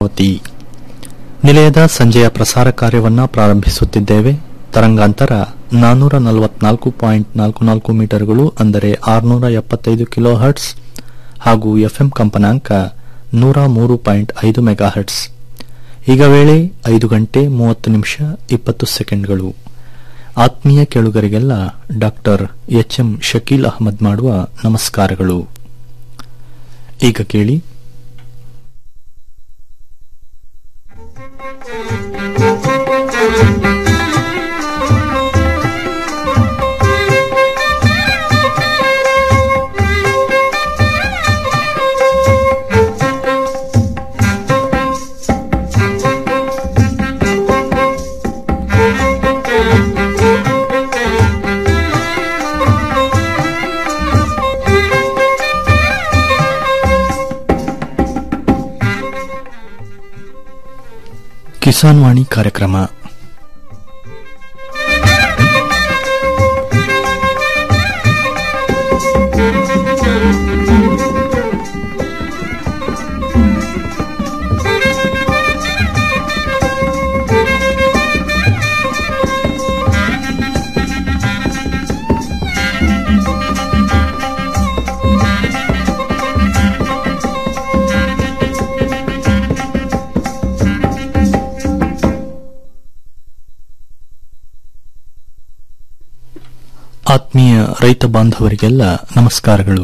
ಭದ್ರಾವತಿ ನಿಲಯದ ಸಂಜೆಯ ಪ್ರಸಾರ ಕಾರ್ಯವನ್ನ ಪ್ರಾರಂಭಿಸುತ್ತಿದ್ದೇವೆ ತರಂಗಾಂತರ ನಾನ್ನೂರ ನಲವತ್ನಾಲ್ಕು ಪಾಯಿಂಟ್ ನಾಲ್ಕು ನಾಲ್ಕು ಮೀಟರ್ಗಳು ಅಂದರೆ ಆರುನೂರ ಎಪ್ಪತ್ತೈದು ಕಿಲೋ ಹರ್ಟ್ಸ್ ಹಾಗೂ ಎಫ್ಎಂ ಕಂಪನಾಂಕ ನೂರ ಮೂರು ಪಾಯಿಂಟ್ ಐದು ಮೆಗಾ ಹರ್ಟ್ಸ್ ಈಗ ವೇಳೆ ಐದು ಗಂಟೆ ಮೂವತ್ತು ನಿಮಿಷ ಇಪ್ಪತ್ತು ಸೆಕೆಂಡ್ಗಳು ಆತ್ಮೀಯ ಕೇಳುಗರಿಗೆಲ್ಲ doctor H M Shakeel Ahmed ಮಾಡುವ ನಮಸ್ಕಾರಗಳು ಈಗ ಕೇಳಿ ಕಿಸಾನ್ ವಾಣಿ ಕಾರ್ಯಕ್ರಮ ಆತ್ಮೀಯ ರೈತ ಬಾಂಧವರಿಗೆಲ್ಲ ನಮಸ್ಕಾರಗಳು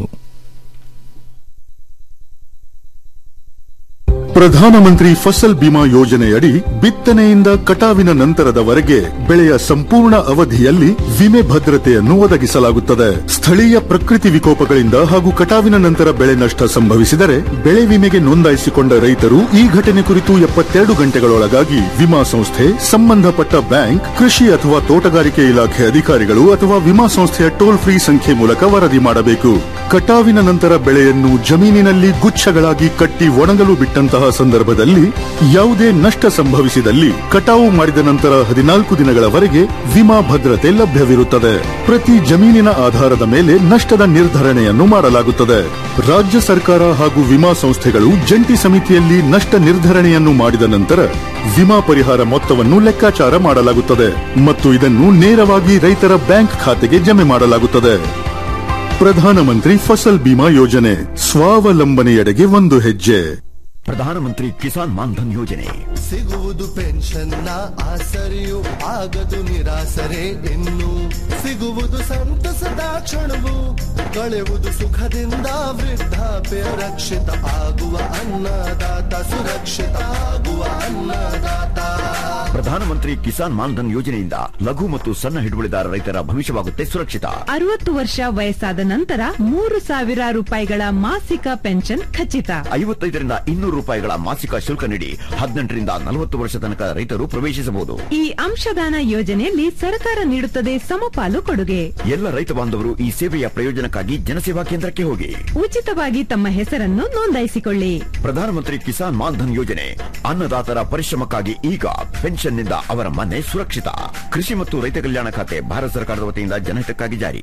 ಪ್ರಧಾನಮಂತ್ರಿ ಫಸಲ್ ಬಿಮಾ ಯೋಜನೆಯಡಿ ಬಿತ್ತನೆಯಿಂದ ಕಟಾವಿನ ನಂತರದವರೆಗೆ ಬೆಳೆಯ ಸಂಪೂರ್ಣ ಅವಧಿಯಲ್ಲಿ ವಿಮೆ ಭದ್ರತೆಯನ್ನು ಒದಗಿಸಲಾಗುತ್ತದೆ ಸ್ಥಳೀಯ ಪ್ರಕೃತಿ ವಿಕೋಪಗಳಿಂದ ಹಾಗೂ ಕಟಾವಿನ ನಂತರ ಬೆಳೆ ನಷ್ಟ ಸಂಭವಿಸಿದರೆ ಬೆಳೆ ವಿಮೆಗೆ ನೋಂದಾಯಿಸಿಕೊಂಡ ರೈತರು ಈ ಘಟನೆ ಕುರಿತು ಎಪ್ಪತ್ತೆರಡು ಗಂಟೆಗಳೊಳಗಾಗಿ ವಿಮಾ ಸಂಸ್ಥೆ ಸಂಬಂಧಪಟ್ಟ ಬ್ಯಾಂಕ್ ಕೃಷಿ ಅಥವಾ ತೋಟಗಾರಿಕೆ ಇಲಾಖೆ ಅಧಿಕಾರಿಗಳು ಅಥವಾ ವಿಮಾ ಸಂಸ್ಥೆಯ ಟೋಲ್ ಫ್ರೀ ಸಂಖ್ಯೆ ಮೂಲಕ ವರದಿ ಮಾಡಬೇಕು ಕಟಾವಿನ ನಂತರ ಬೆಳೆಯನ್ನು ಜಮೀನಿನಲ್ಲಿ ಗುಚ್ಛಗಳಾಗಿ ಕಟ್ಟಿ ಒಣಗಲು ಬಿಟ್ಟಂತಹ ಸಂದರ್ಭದಲ್ಲಿ ಯಾವುದೇ ನಷ್ಟ ಸಂಭವಿಸಿದಲ್ಲಿ ಕಟಾವು ಮಾಡಿದ ನಂತರ ಹದಿನಾಲ್ಕು ದಿನಗಳವರೆಗೆ ವಿಮಾ ಭದ್ರತೆ ಲಭ್ಯವಿರುತ್ತದೆ ಪ್ರತಿ ಜಮೀನಿನ ಆಧಾರದ ಮೇಲೆ ನಷ್ಟದ ನಿರ್ಧರಣೆಯನ್ನು ಮಾಡಲಾಗುತ್ತದೆ ರಾಜ್ಯ ಸರ್ಕಾರ ಹಾಗೂ ವಿಮಾ ಸಂಸ್ಥೆಗಳು ಜಂಟಿ ಸಮಿತಿಯಲ್ಲಿ ನಷ್ಟ ನಿರ್ಧರಣೆಯನ್ನು ಮಾಡಿದ ನಂತರ ವಿಮಾ ಪರಿಹಾರ ಮೊತ್ತವನ್ನು ಲೆಕ್ಕಾಚಾರ ಮಾಡಲಾಗುತ್ತದೆ ಮತ್ತು ಇದನ್ನು ನೇರವಾಗಿ ರೈತರ ಬ್ಯಾಂಕ್ ಖಾತೆಗೆ ಜಮೆ ಮಾಡಲಾಗುತ್ತದೆ ಪ್ರಧಾನಮಂತ್ರಿ ಫಸಲ್ ಬಿಮಾ ಯೋಜನೆ ಸ್ವಾವಲಂಬನೆಯೆಡೆಗೆ ಒಂದು ಹೆಜ್ಜೆ ಪ್ರಧಾನಮಂತ್ರಿ ಕಿಸಾನ್ ಮಾನ್ಧನ್ ಯೋಜನೆ ಸಿಗುವುದು ಪೆನ್ಷನ್ನ ಆಸರೆಯು ಆಗದು ನಿರಾಸರೆ ಇನ್ನು ಸಿಗುವುದು ಸಂತಸದ ಕ್ಷಣವು ಕಳೆಯುವುದು ಸುಖದಿಂದ ವೃದ್ಧಾಪ್ಯ ರಕ್ಷಿತ ಆಗುವ ಅನ್ನದಾತ ಸುರಕ್ಷಿತ ಆಗುವ ಅನ್ನದಾತ ಪ್ರಧಾನಮಂತ್ರಿ ಕಿಸಾನ್ ಮಾನ್ಧನ್ ಯೋಜನೆಯಿಂದ ಲಘು ಮತ್ತು ಸಣ್ಣ ಹಿಡುವಳಿದಾರ ರೈತರ ಭವಿಷ್ಯವಾಗುತ್ತೆ ಸುರಕ್ಷಿತ ಅರವತ್ತು ವರ್ಷ ವಯಸ್ಸಾದ ನಂತರ ಮೂರು ಸಾವಿರ ರೂಪಾಯಿಗಳ ಮಾಸಿಕ ಪೆನ್ಷನ್ ಖಚಿತ ಐವತ್ತೈದರಿಂದ ಇನ್ನೂರು ರೂಪಾಯಿಗಳ ಮಾಸಿಕ ಶುಲ್ಕ ನೀಡಿ ಹದಿನೆಂಟರಿಂದ ನಲವತ್ತು ವರ್ಷ ತನಕ ರೈತರು ಪ್ರವೇಶಿಸಬಹುದು ಈ ಅಂಶದಾನ ಯೋಜನೆಯಲ್ಲಿ ಸರ್ಕಾರ ನೀಡುತ್ತದೆ ಸಮಪಾಲು ಕೊಡುಗೆ ಎಲ್ಲ ರೈತ ಬಾಂಧವರು ಈ ಸೇವೆಯ ಪ್ರಯೋಜನಕ್ಕಾಗಿ ಜನಸೇವಾ ಕೇಂದ್ರಕ್ಕೆ ಹೋಗಿ ಉಚಿತವಾಗಿ ತಮ್ಮ ಹೆಸರನ್ನು ನೋಂದಾಯಿಸಿಕೊಳ್ಳಿ ಪ್ರಧಾನಮಂತ್ರಿ ಕಿಸಾನ್ ಮಾನ್ಧನ್ ಯೋಜನೆ ಅನ್ನದಾತರ ಪರಿಶ್ರಮಕ್ಕಾಗಿ ಈಗ ಪೆನ್ಷನ್ನಿಂದ ಅವರ ಮನೆ ಸುರಕ್ಷಿತ ಕೃಷಿ ಮತ್ತು ರೈತ ಕಲ್ಯಾಣ ಖಾತೆ ಭಾರತ ಸರ್ಕಾರದ ವತಿಯಿಂದ ಜನಹಿತಕ್ಕಾಗಿ ಜಾರಿ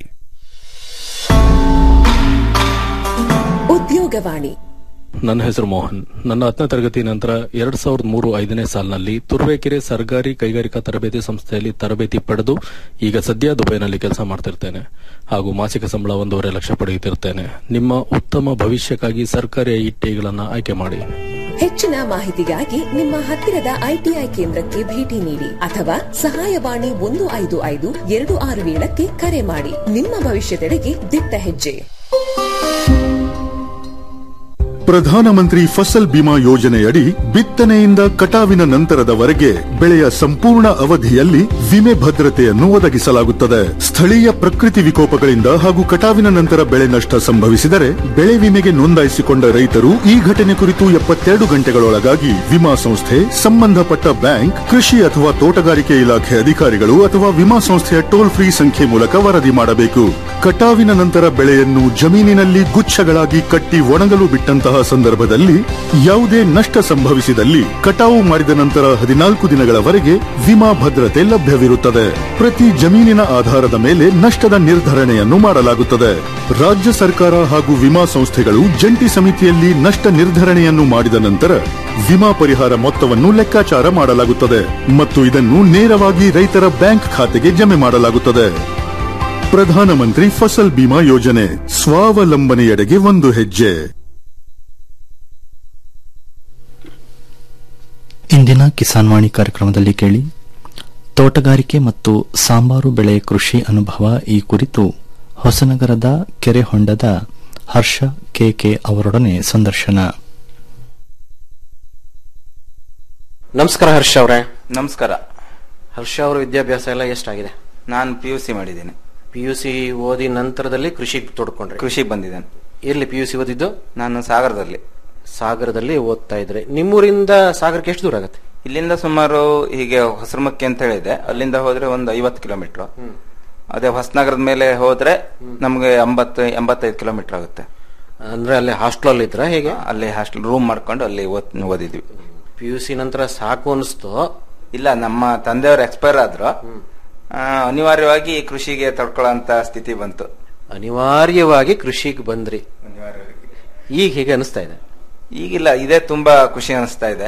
ಉದ್ಯೋಗವಾಣಿ ನನ್ನ ಹೆಸರು ಮೋಹನ್ ನನ್ನ ಹತ್ತನೇ ತರಗತಿ ನಂತರ ಎರಡ್ ಸಾವಿರದ ಮೂರು ಐದನೇ ಸಾಲಿನಲ್ಲಿ ತುರುವೇಕೆರೆ ಸರ್ಕಾರಿ ಕೈಗಾರಿಕಾ ತರಬೇತಿ ಸಂಸ್ಥೆಯಲ್ಲಿ ತರಬೇತಿ ಪಡೆದು ಈಗ ಸದ್ಯ ದುಬೈನಲ್ಲಿ ಕೆಲಸ ಮಾಡ್ತಿರ್ತೇನೆ ಹಾಗೂ ಮಾಸಿಕ ಸಂಬಳ ಒಂದೂವರೆ ಲಕ್ಷ ಪಡೆಯುತ್ತಿರ್ತೇನೆ ನಿಮ್ಮ ಉತ್ತಮ ಭವಿಷ್ಯಕ್ಕಾಗಿ ಸರ್ಕಾರಿ ಐಟಿಗಳನ್ನು ಆಯ್ಕೆ ಮಾಡಿ ಹೆಚ್ಚಿನ ಮಾಹಿತಿಗಾಗಿ ನಿಮ್ಮ ಹತ್ತಿರದ ಐಟಿಐ ಕೇಂದ್ರಕ್ಕೆ ಭೇಟಿ ನೀಡಿ ಅಥವಾ ಸಹಾಯವಾಣಿ ಒಂದು ಐದು ಐದು ಎರಡು ಆರು ಏಳಕ್ಕೆ ಕರೆ ಮಾಡಿ ನಿಮ್ಮ ಭವಿಷ್ಯದೆಡೆಗೆ ದಿಟ್ಟ ಹೆಜ್ಜೆ ಪ್ರಧಾನಮಂತ್ರಿ ಫಸಲ್ ಬಿಮಾ ಯೋಜನೆಯಡಿ ಬಿತ್ತನೆಯಿಂದ ಕಟಾವಿನ ನಂತರದವರೆಗೆ ಬೆಳೆಯ ಸಂಪೂರ್ಣ ಅವಧಿಯಲ್ಲಿ ವಿಮೆ ಭದ್ರತೆಯನ್ನು ಒದಗಿಸಲಾಗುತ್ತದೆ ಸ್ಥಳೀಯ ಪ್ರಕೃತಿ ವಿಕೋಪಗಳಿಂದ ಹಾಗೂ ಕಟಾವಿನ ನಂತರ ಬೆಳೆ ನಷ್ಟ ಸಂಭವಿಸಿದರೆ ಬೆಳೆ ವಿಮೆಗೆ ನೋಂದಾಯಿಸಿಕೊಂಡ ರೈತರು ಈ ಘಟನೆ ಕುರಿತು ಎಪ್ಪತ್ತೆರಡು ಗಂಟೆಗಳೊಳಗಾಗಿ ವಿಮಾ ಸಂಸ್ಥೆ ಸಂಬಂಧಪಟ್ಟ ಬ್ಯಾಂಕ್ ಕೃಷಿ ಅಥವಾ ತೋಟಗಾರಿಕೆ ಇಲಾಖೆ ಅಧಿಕಾರಿಗಳು ಅಥವಾ ವಿಮಾ ಸಂಸ್ಥೆಯ ಟೋಲ್ ಫ್ರೀ ಸಂಖ್ಯೆ ಮೂಲಕ ವರದಿ ಮಾಡಬೇಕು ಕಟಾವಿನ ನಂತರ ಬೆಳೆಯನ್ನು ಜಮೀನಿನಲ್ಲಿ ಗುಚ್ಛಗಳಾಗಿ ಕಟ್ಟಿ ಒಣಗಲು ಬಿಟ್ಟಂತಹ ಇರುವಂತಹ ಸಂದರ್ಭದಲ್ಲಿ ಯಾವುದೇ ನಷ್ಟ ಸಂಭವಿಸಿದಲ್ಲಿ ಕಟಾವು ಮಾಡಿದ ನಂತರ ಹದಿನಾಲ್ಕು ದಿನಗಳವರೆಗೆ ವಿಮಾ ಭದ್ರತೆ ಲಭ್ಯವಿರುತ್ತದೆ ಪ್ರತಿ ಜಮೀನಿನ ಆಧಾರದ ಮೇಲೆ ನಷ್ಟದ ನಿರ್ಧರಣೆಯನ್ನು ಮಾಡಲಾಗುತ್ತದೆ ರಾಜ್ಯ ಸರ್ಕಾರ ಹಾಗೂ ವಿಮಾ ಸಂಸ್ಥೆಗಳು ಜಂಟಿ ಸಮಿತಿಯಲ್ಲಿ ನಷ್ಟ ನಿರ್ಧರಣೆಯನ್ನು ಮಾಡಿದ ನಂತರ ವಿಮಾ ಪರಿಹಾರ ಮೊತ್ತವನ್ನು ಲೆಕ್ಕಾಚಾರ ಮಾಡಲಾಗುತ್ತದೆ ಮತ್ತು ಇದನ್ನು ನೇರವಾಗಿ ರೈತರ ಬ್ಯಾಂಕ್ ಖಾತೆಗೆ ಜಮೆ ಮಾಡಲಾಗುತ್ತದೆ ಪ್ರಧಾನಮಂತ್ರಿ ಫಸಲ್ ಬಿಮಾ ಯೋಜನೆ ಸ್ವಾವಲಂಬನೆಯೆಡೆಗೆ ಒಂದು ಹೆಜ್ಜೆ ಇಂದಿನ ಕಿಸಾನ್ ವಾಣಿ ಕಾರ್ಯಕ್ರಮದಲ್ಲಿ ಕೇಳಿ ತೋಟಗಾರಿಕೆ ಮತ್ತು ಸಾಂಬಾರು ಬೆಳೆ ಕೃಷಿ ಅನುಭವ ಈ ಕುರಿತು ಹೊಸನಗರದ ಕೆರೆಹೊಂಡದ ಹರ್ಷ ಕೆಕೆ ಅವರೊಡನೆ ಸಂದರ್ಶನ ನಮಸ್ಕಾರ ಹರ್ಷ ಅವರೇ ನಮಸ್ಕಾರ ಹರ್ಷ ಅವರ ವಿದ್ಯಾಭ್ಯಾಸ ಎಲ್ಲ ಎಷ್ಟಾಗಿದೆ ನಾನು ಪಿ ಯು ಸಿ ಮಾಡಿದ್ದೇನೆ ಪಿ ಯು ಸಿ ಓದಿ ನಂತರದಲ್ಲಿ ಕೃಷಿಗೆ ತೊಡ್ಕೊಂಡ್ರಿ ಕೃಷಿ ಬಂದಿದ್ದೇನೆ ಎಲ್ಲಿ ಪಿ ಯು ಸಿ ಓದಿದ್ದು ನಾನು ಸಾಗರದಲ್ಲಿ ಸಾಗರದಲ್ಲಿ ಓದ್ತಾ ಇದ್ರಿ ನಿಮ್ಮೂರಿಂದ ಸಾಗರಕ್ಕೆ ಎಷ್ಟು ದೂರ ಆಗುತ್ತೆ ಇಲ್ಲಿಂದ ಸುಮಾರು ಹೀಗೆ ಹೊಸರಮಕ್ಕಿ ಅಂತ ಹೇಳಿದೆ ಅಲ್ಲಿಂದ ಹೋದ್ರೆ ಒಂದು ಐವತ್ತು ಕಿಲೋಮೀಟರ್ ಅದೇ ಹೊಸನಗರದ ಮೇಲೆ ಹೋದ್ರೆ ನಮಗೆ ಎಂಬತ್ತು ಎಂಬತ್ತೈದು ಕಿಲೋಮೀಟರ್ ಆಗುತ್ತೆ ಅಂದ್ರೆ ಅಲ್ಲಿ ಹಾಸ್ಟೆಲ್ ಇದ್ರ ಹೇಗೆ ಅಲ್ಲಿ ಹಾಸ್ಟೆಲ್ ರೂಮ್ ಮಾಡ್ಕೊಂಡು ಅಲ್ಲಿ ಓದ್ ಓದಿದ್ವಿ ಪಿ ಯು ಸಿ ನಂತರ ಸಾಕು ಅನಿಸ್ತು ಇಲ್ಲ ನಮ್ಮ ತಂದೆಯವರು ಎಕ್ಸ್ಪೈರ್ ಆದ್ರು ಆ, ಅನಿವಾರ್ಯವಾಗಿ ಕೃಷಿಗೆ ತಡ್ಕೊಳ್ಳೋಂತ ಸ್ಥಿತಿ ಬಂತು ಅನಿವಾರ್ಯವಾಗಿ ಕೃಷಿಗೆ ಬಂದ್ರಿ ಈಗ ಹೇಗೆ ಅನಿಸ್ತಾ ಇದೆ ಈಗಿಲ್ಲ ಇದೇ ತುಂಬಾ ಖುಷಿ ಅನಿಸ್ತಾ ಇದೆ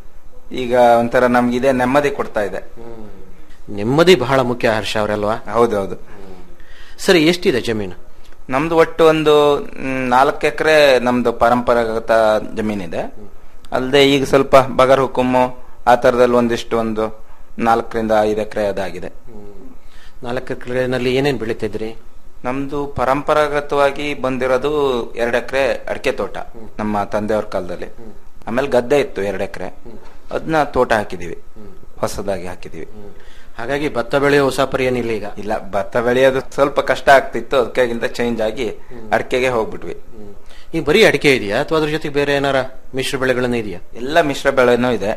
ಈಗ ಒಂಥರ ನಮ್ಗೆ ಇದೇ ನೆಮ್ಮದಿ ಕೊಡ್ತಾ ಇದೆ ನೆಮ್ಮದಿ ಬಹಳ ಮುಖ್ಯ ಹರ್ಷ ಅವರಲ್ವಾ ಹೌದೌದು ಸರಿ ಎಷ್ಟಿದೆ ಜಮೀನು ನಮ್ದು ಒಟ್ಟು ಒಂದು ಮ್, ನಾಲ್ಕು ಎಕರೆ ನಮ್ದು ಪರಂಪರಾಗತ ಜಮೀನಿದೆ ಅಲ್ಲದೆ ಈಗ ಸ್ವಲ್ಪ ಬಗರ್ ಹುಕುಮ್ಮು ಆ ತರದಲ್ಲಿ ಒಂದಿಷ್ಟು ಒಂದು ನಾಲ್ಕರಿಂದ ಐದು ಎಕರೆ ಅದಾಗಿದೆ ನಾಲ್ಕು ಎಕರೆನಲ್ಲಿ ಏನೇನ್ ಬೆಳಿತಿದ್ರಿ ನಮ್ದು ಪರಂಪರಾಗತವಾಗಿ ಬಂದಿರೋದು ಎರಡು ಎಕರೆ ಅಡಿಕೆ ತೋಟ ನಮ್ಮ ತಂದೆಯವ್ರ ಕಾಲದಲ್ಲಿ ಆಮೇಲೆ ಗದ್ದೆ ಇತ್ತು ಎರಡು ಎಕರೆ ಅದನ್ನ ತೋಟ ಹಾಕಿದೀವಿ ಹೊಸದಾಗಿ ಹಾಕಿದೀವಿ ಹಾಗಾಗಿ ಭತ್ತ ಬೆಳೆಯೋ ಹೊಸ ಪರಿ ಏನಿಲ್ಲ ಈಗ ಇಲ್ಲ ಭತ್ತ ಬೆಳೆಯೋದು ಸ್ವಲ್ಪ ಕಷ್ಟ ಆಗ್ತಿತ್ತು ಅದಕ್ಕಾಗಿಂತ ಚೇಂಜ್ ಆಗಿ ಅಡಿಕೆಗೆ ಹೋಗ್ಬಿಟ್ವಿ ಈಗ ಬರೀ ಅಡಿಕೆ ಇದೆಯಾ ಅಥವಾ ಅದ್ರ ಜೊತೆಗೆ ಬೇರೆ ಏನಾರ ಮಿಶ್ರ ಬೆಳೆಗಳನ್ನ ಇದೆಯಾ ಎಲ್ಲ ಮಿಶ್ರ ಬೆಳೆನೂ ಇದೆ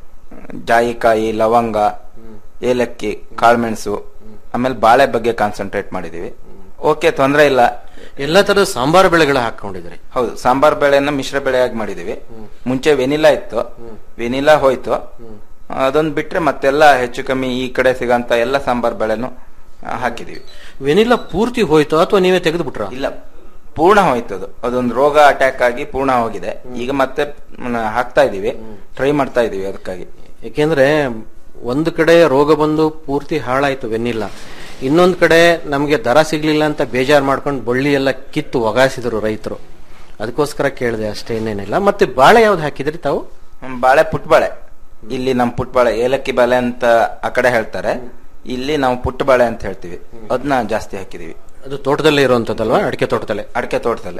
ಜಾಯಿಕಾಯಿ ಲವಂಗ ಏಲಕ್ಕಿ ಕಾಳುಮೆಣಸು ಆಮೇಲೆ ಬಾಳೆ ಬಗ್ಗೆ ಕಾನ್ಸಂಟ್ರೇಟ್ ಮಾಡಿದೀವಿ ಓಕೆ ತೊಂದರೆ ಇಲ್ಲ ಎಲ್ಲಾ ತರದ ಸಾಂಬಾರು ಬೆಳೆಗಳ ಹಾಕೊಂಡಿದ್ರಿ ಹೌದು ಸಾಂಬಾರ್ ಬೆಳೆಯನ್ನ ಮಿಶ್ರ ಬೆಳೆಯಾಗಿ ಮಾಡಿದೀವಿ ಮುಂಚೆ ವೆನಿಲಾ ಇತ್ತು ವೆನಿಲಾ ಹೋಯ್ತು ಅದೊಂದ್ ಬಿಟ್ರೆ ಮತ್ತೆಲ್ಲ ಹೆಚ್ಚು ಕಮ್ಮಿ ಈ ಕಡೆ ಸಿಗಂತ ಎಲ್ಲ ಸಾಂಬಾರ್ ಬೆಳೆನು ಆ, ಹಾಕಿದೀವಿ ವೆನಿಲ್ಲ ಪೂರ್ತಿ ಹೋಯ್ತು ಅಥವಾ ನೀವೇ ತೆಗೆದು ಬಿಟ್ರ ಇಲ್ಲ ಪೂರ್ಣ ಹೋಯ್ತು ಅದು ಅದೊಂದು ರೋಗ ಅಟ್ಯಾಕ್ ಆಗಿ ಪೂರ್ಣ ಹೋಗಿದೆ ಈಗ ಮತ್ತೆ ಮ್, ಹಾಕ್ತಾ ಇದೀವಿ ಟ್ರೈ ಮಾಡ್ತಾ ಇದೀವಿ ಅದಕ್ಕಾಗಿ ಯಾಕೆಂದ್ರೆ ಒಂದು ಕಡೆ ರೋಗ ಬಂದು ಪೂರ್ತಿ ಹಾಳಾಯ್ತು ವೆನಿಲ್ಲ ಇನ್ನೊಂದ್ ಕಡೆ ನಮ್ಗೆ ದರ ಸಿಗ್ಲಿಲ್ಲ ಅಂತ ಬೇಜಾರ್ ಮಾಡ್ಕೊಂಡು ಬಳ್ಳಿ ಎಲ್ಲ ಕಿತ್ತು ಒಗಾಸಿದ್ರು ರೈತರು ಅದಕ್ಕೋಸ್ಕರ ಕೇಳಿದೆ ಅಷ್ಟೇ ಇನ್ನೇನಿಲ್ಲ ಮತ್ತೆ ಬಾಳೆ ಯಾವ್ದು ಹಾಕಿದ್ರಿ ತಾವು ಹ್ಮ್, ಬಾಳೆ ಪುಟ್ ಬಾಳೆ ಇಲ್ಲಿ ನಮ್ ಪುಟ್ ಬಾಳೆ ಏಲಕ್ಕಿ ಬಾಳೆ ಅಂತ ಆ ಕಡೆ ಹೇಳ್ತಾರೆ ಇಲ್ಲಿ ನಾವು ಪುಟ್ಟ ಬಾಳೆ ಅಂತ ಹೇಳ್ತೀವಿ ಅದನ್ನ ಜಾಸ್ತಿ ಹಾಕಿದೀವಿ ಅದು ತೋಟದಲ್ಲೇ ಇರುವಂತದ್ದಲ್ವಾ ಅಡಿಕೆ ತೋಟದಲ್ಲೇ ಅಡಿಕೆ ತೋಟದಲ್ಲೇ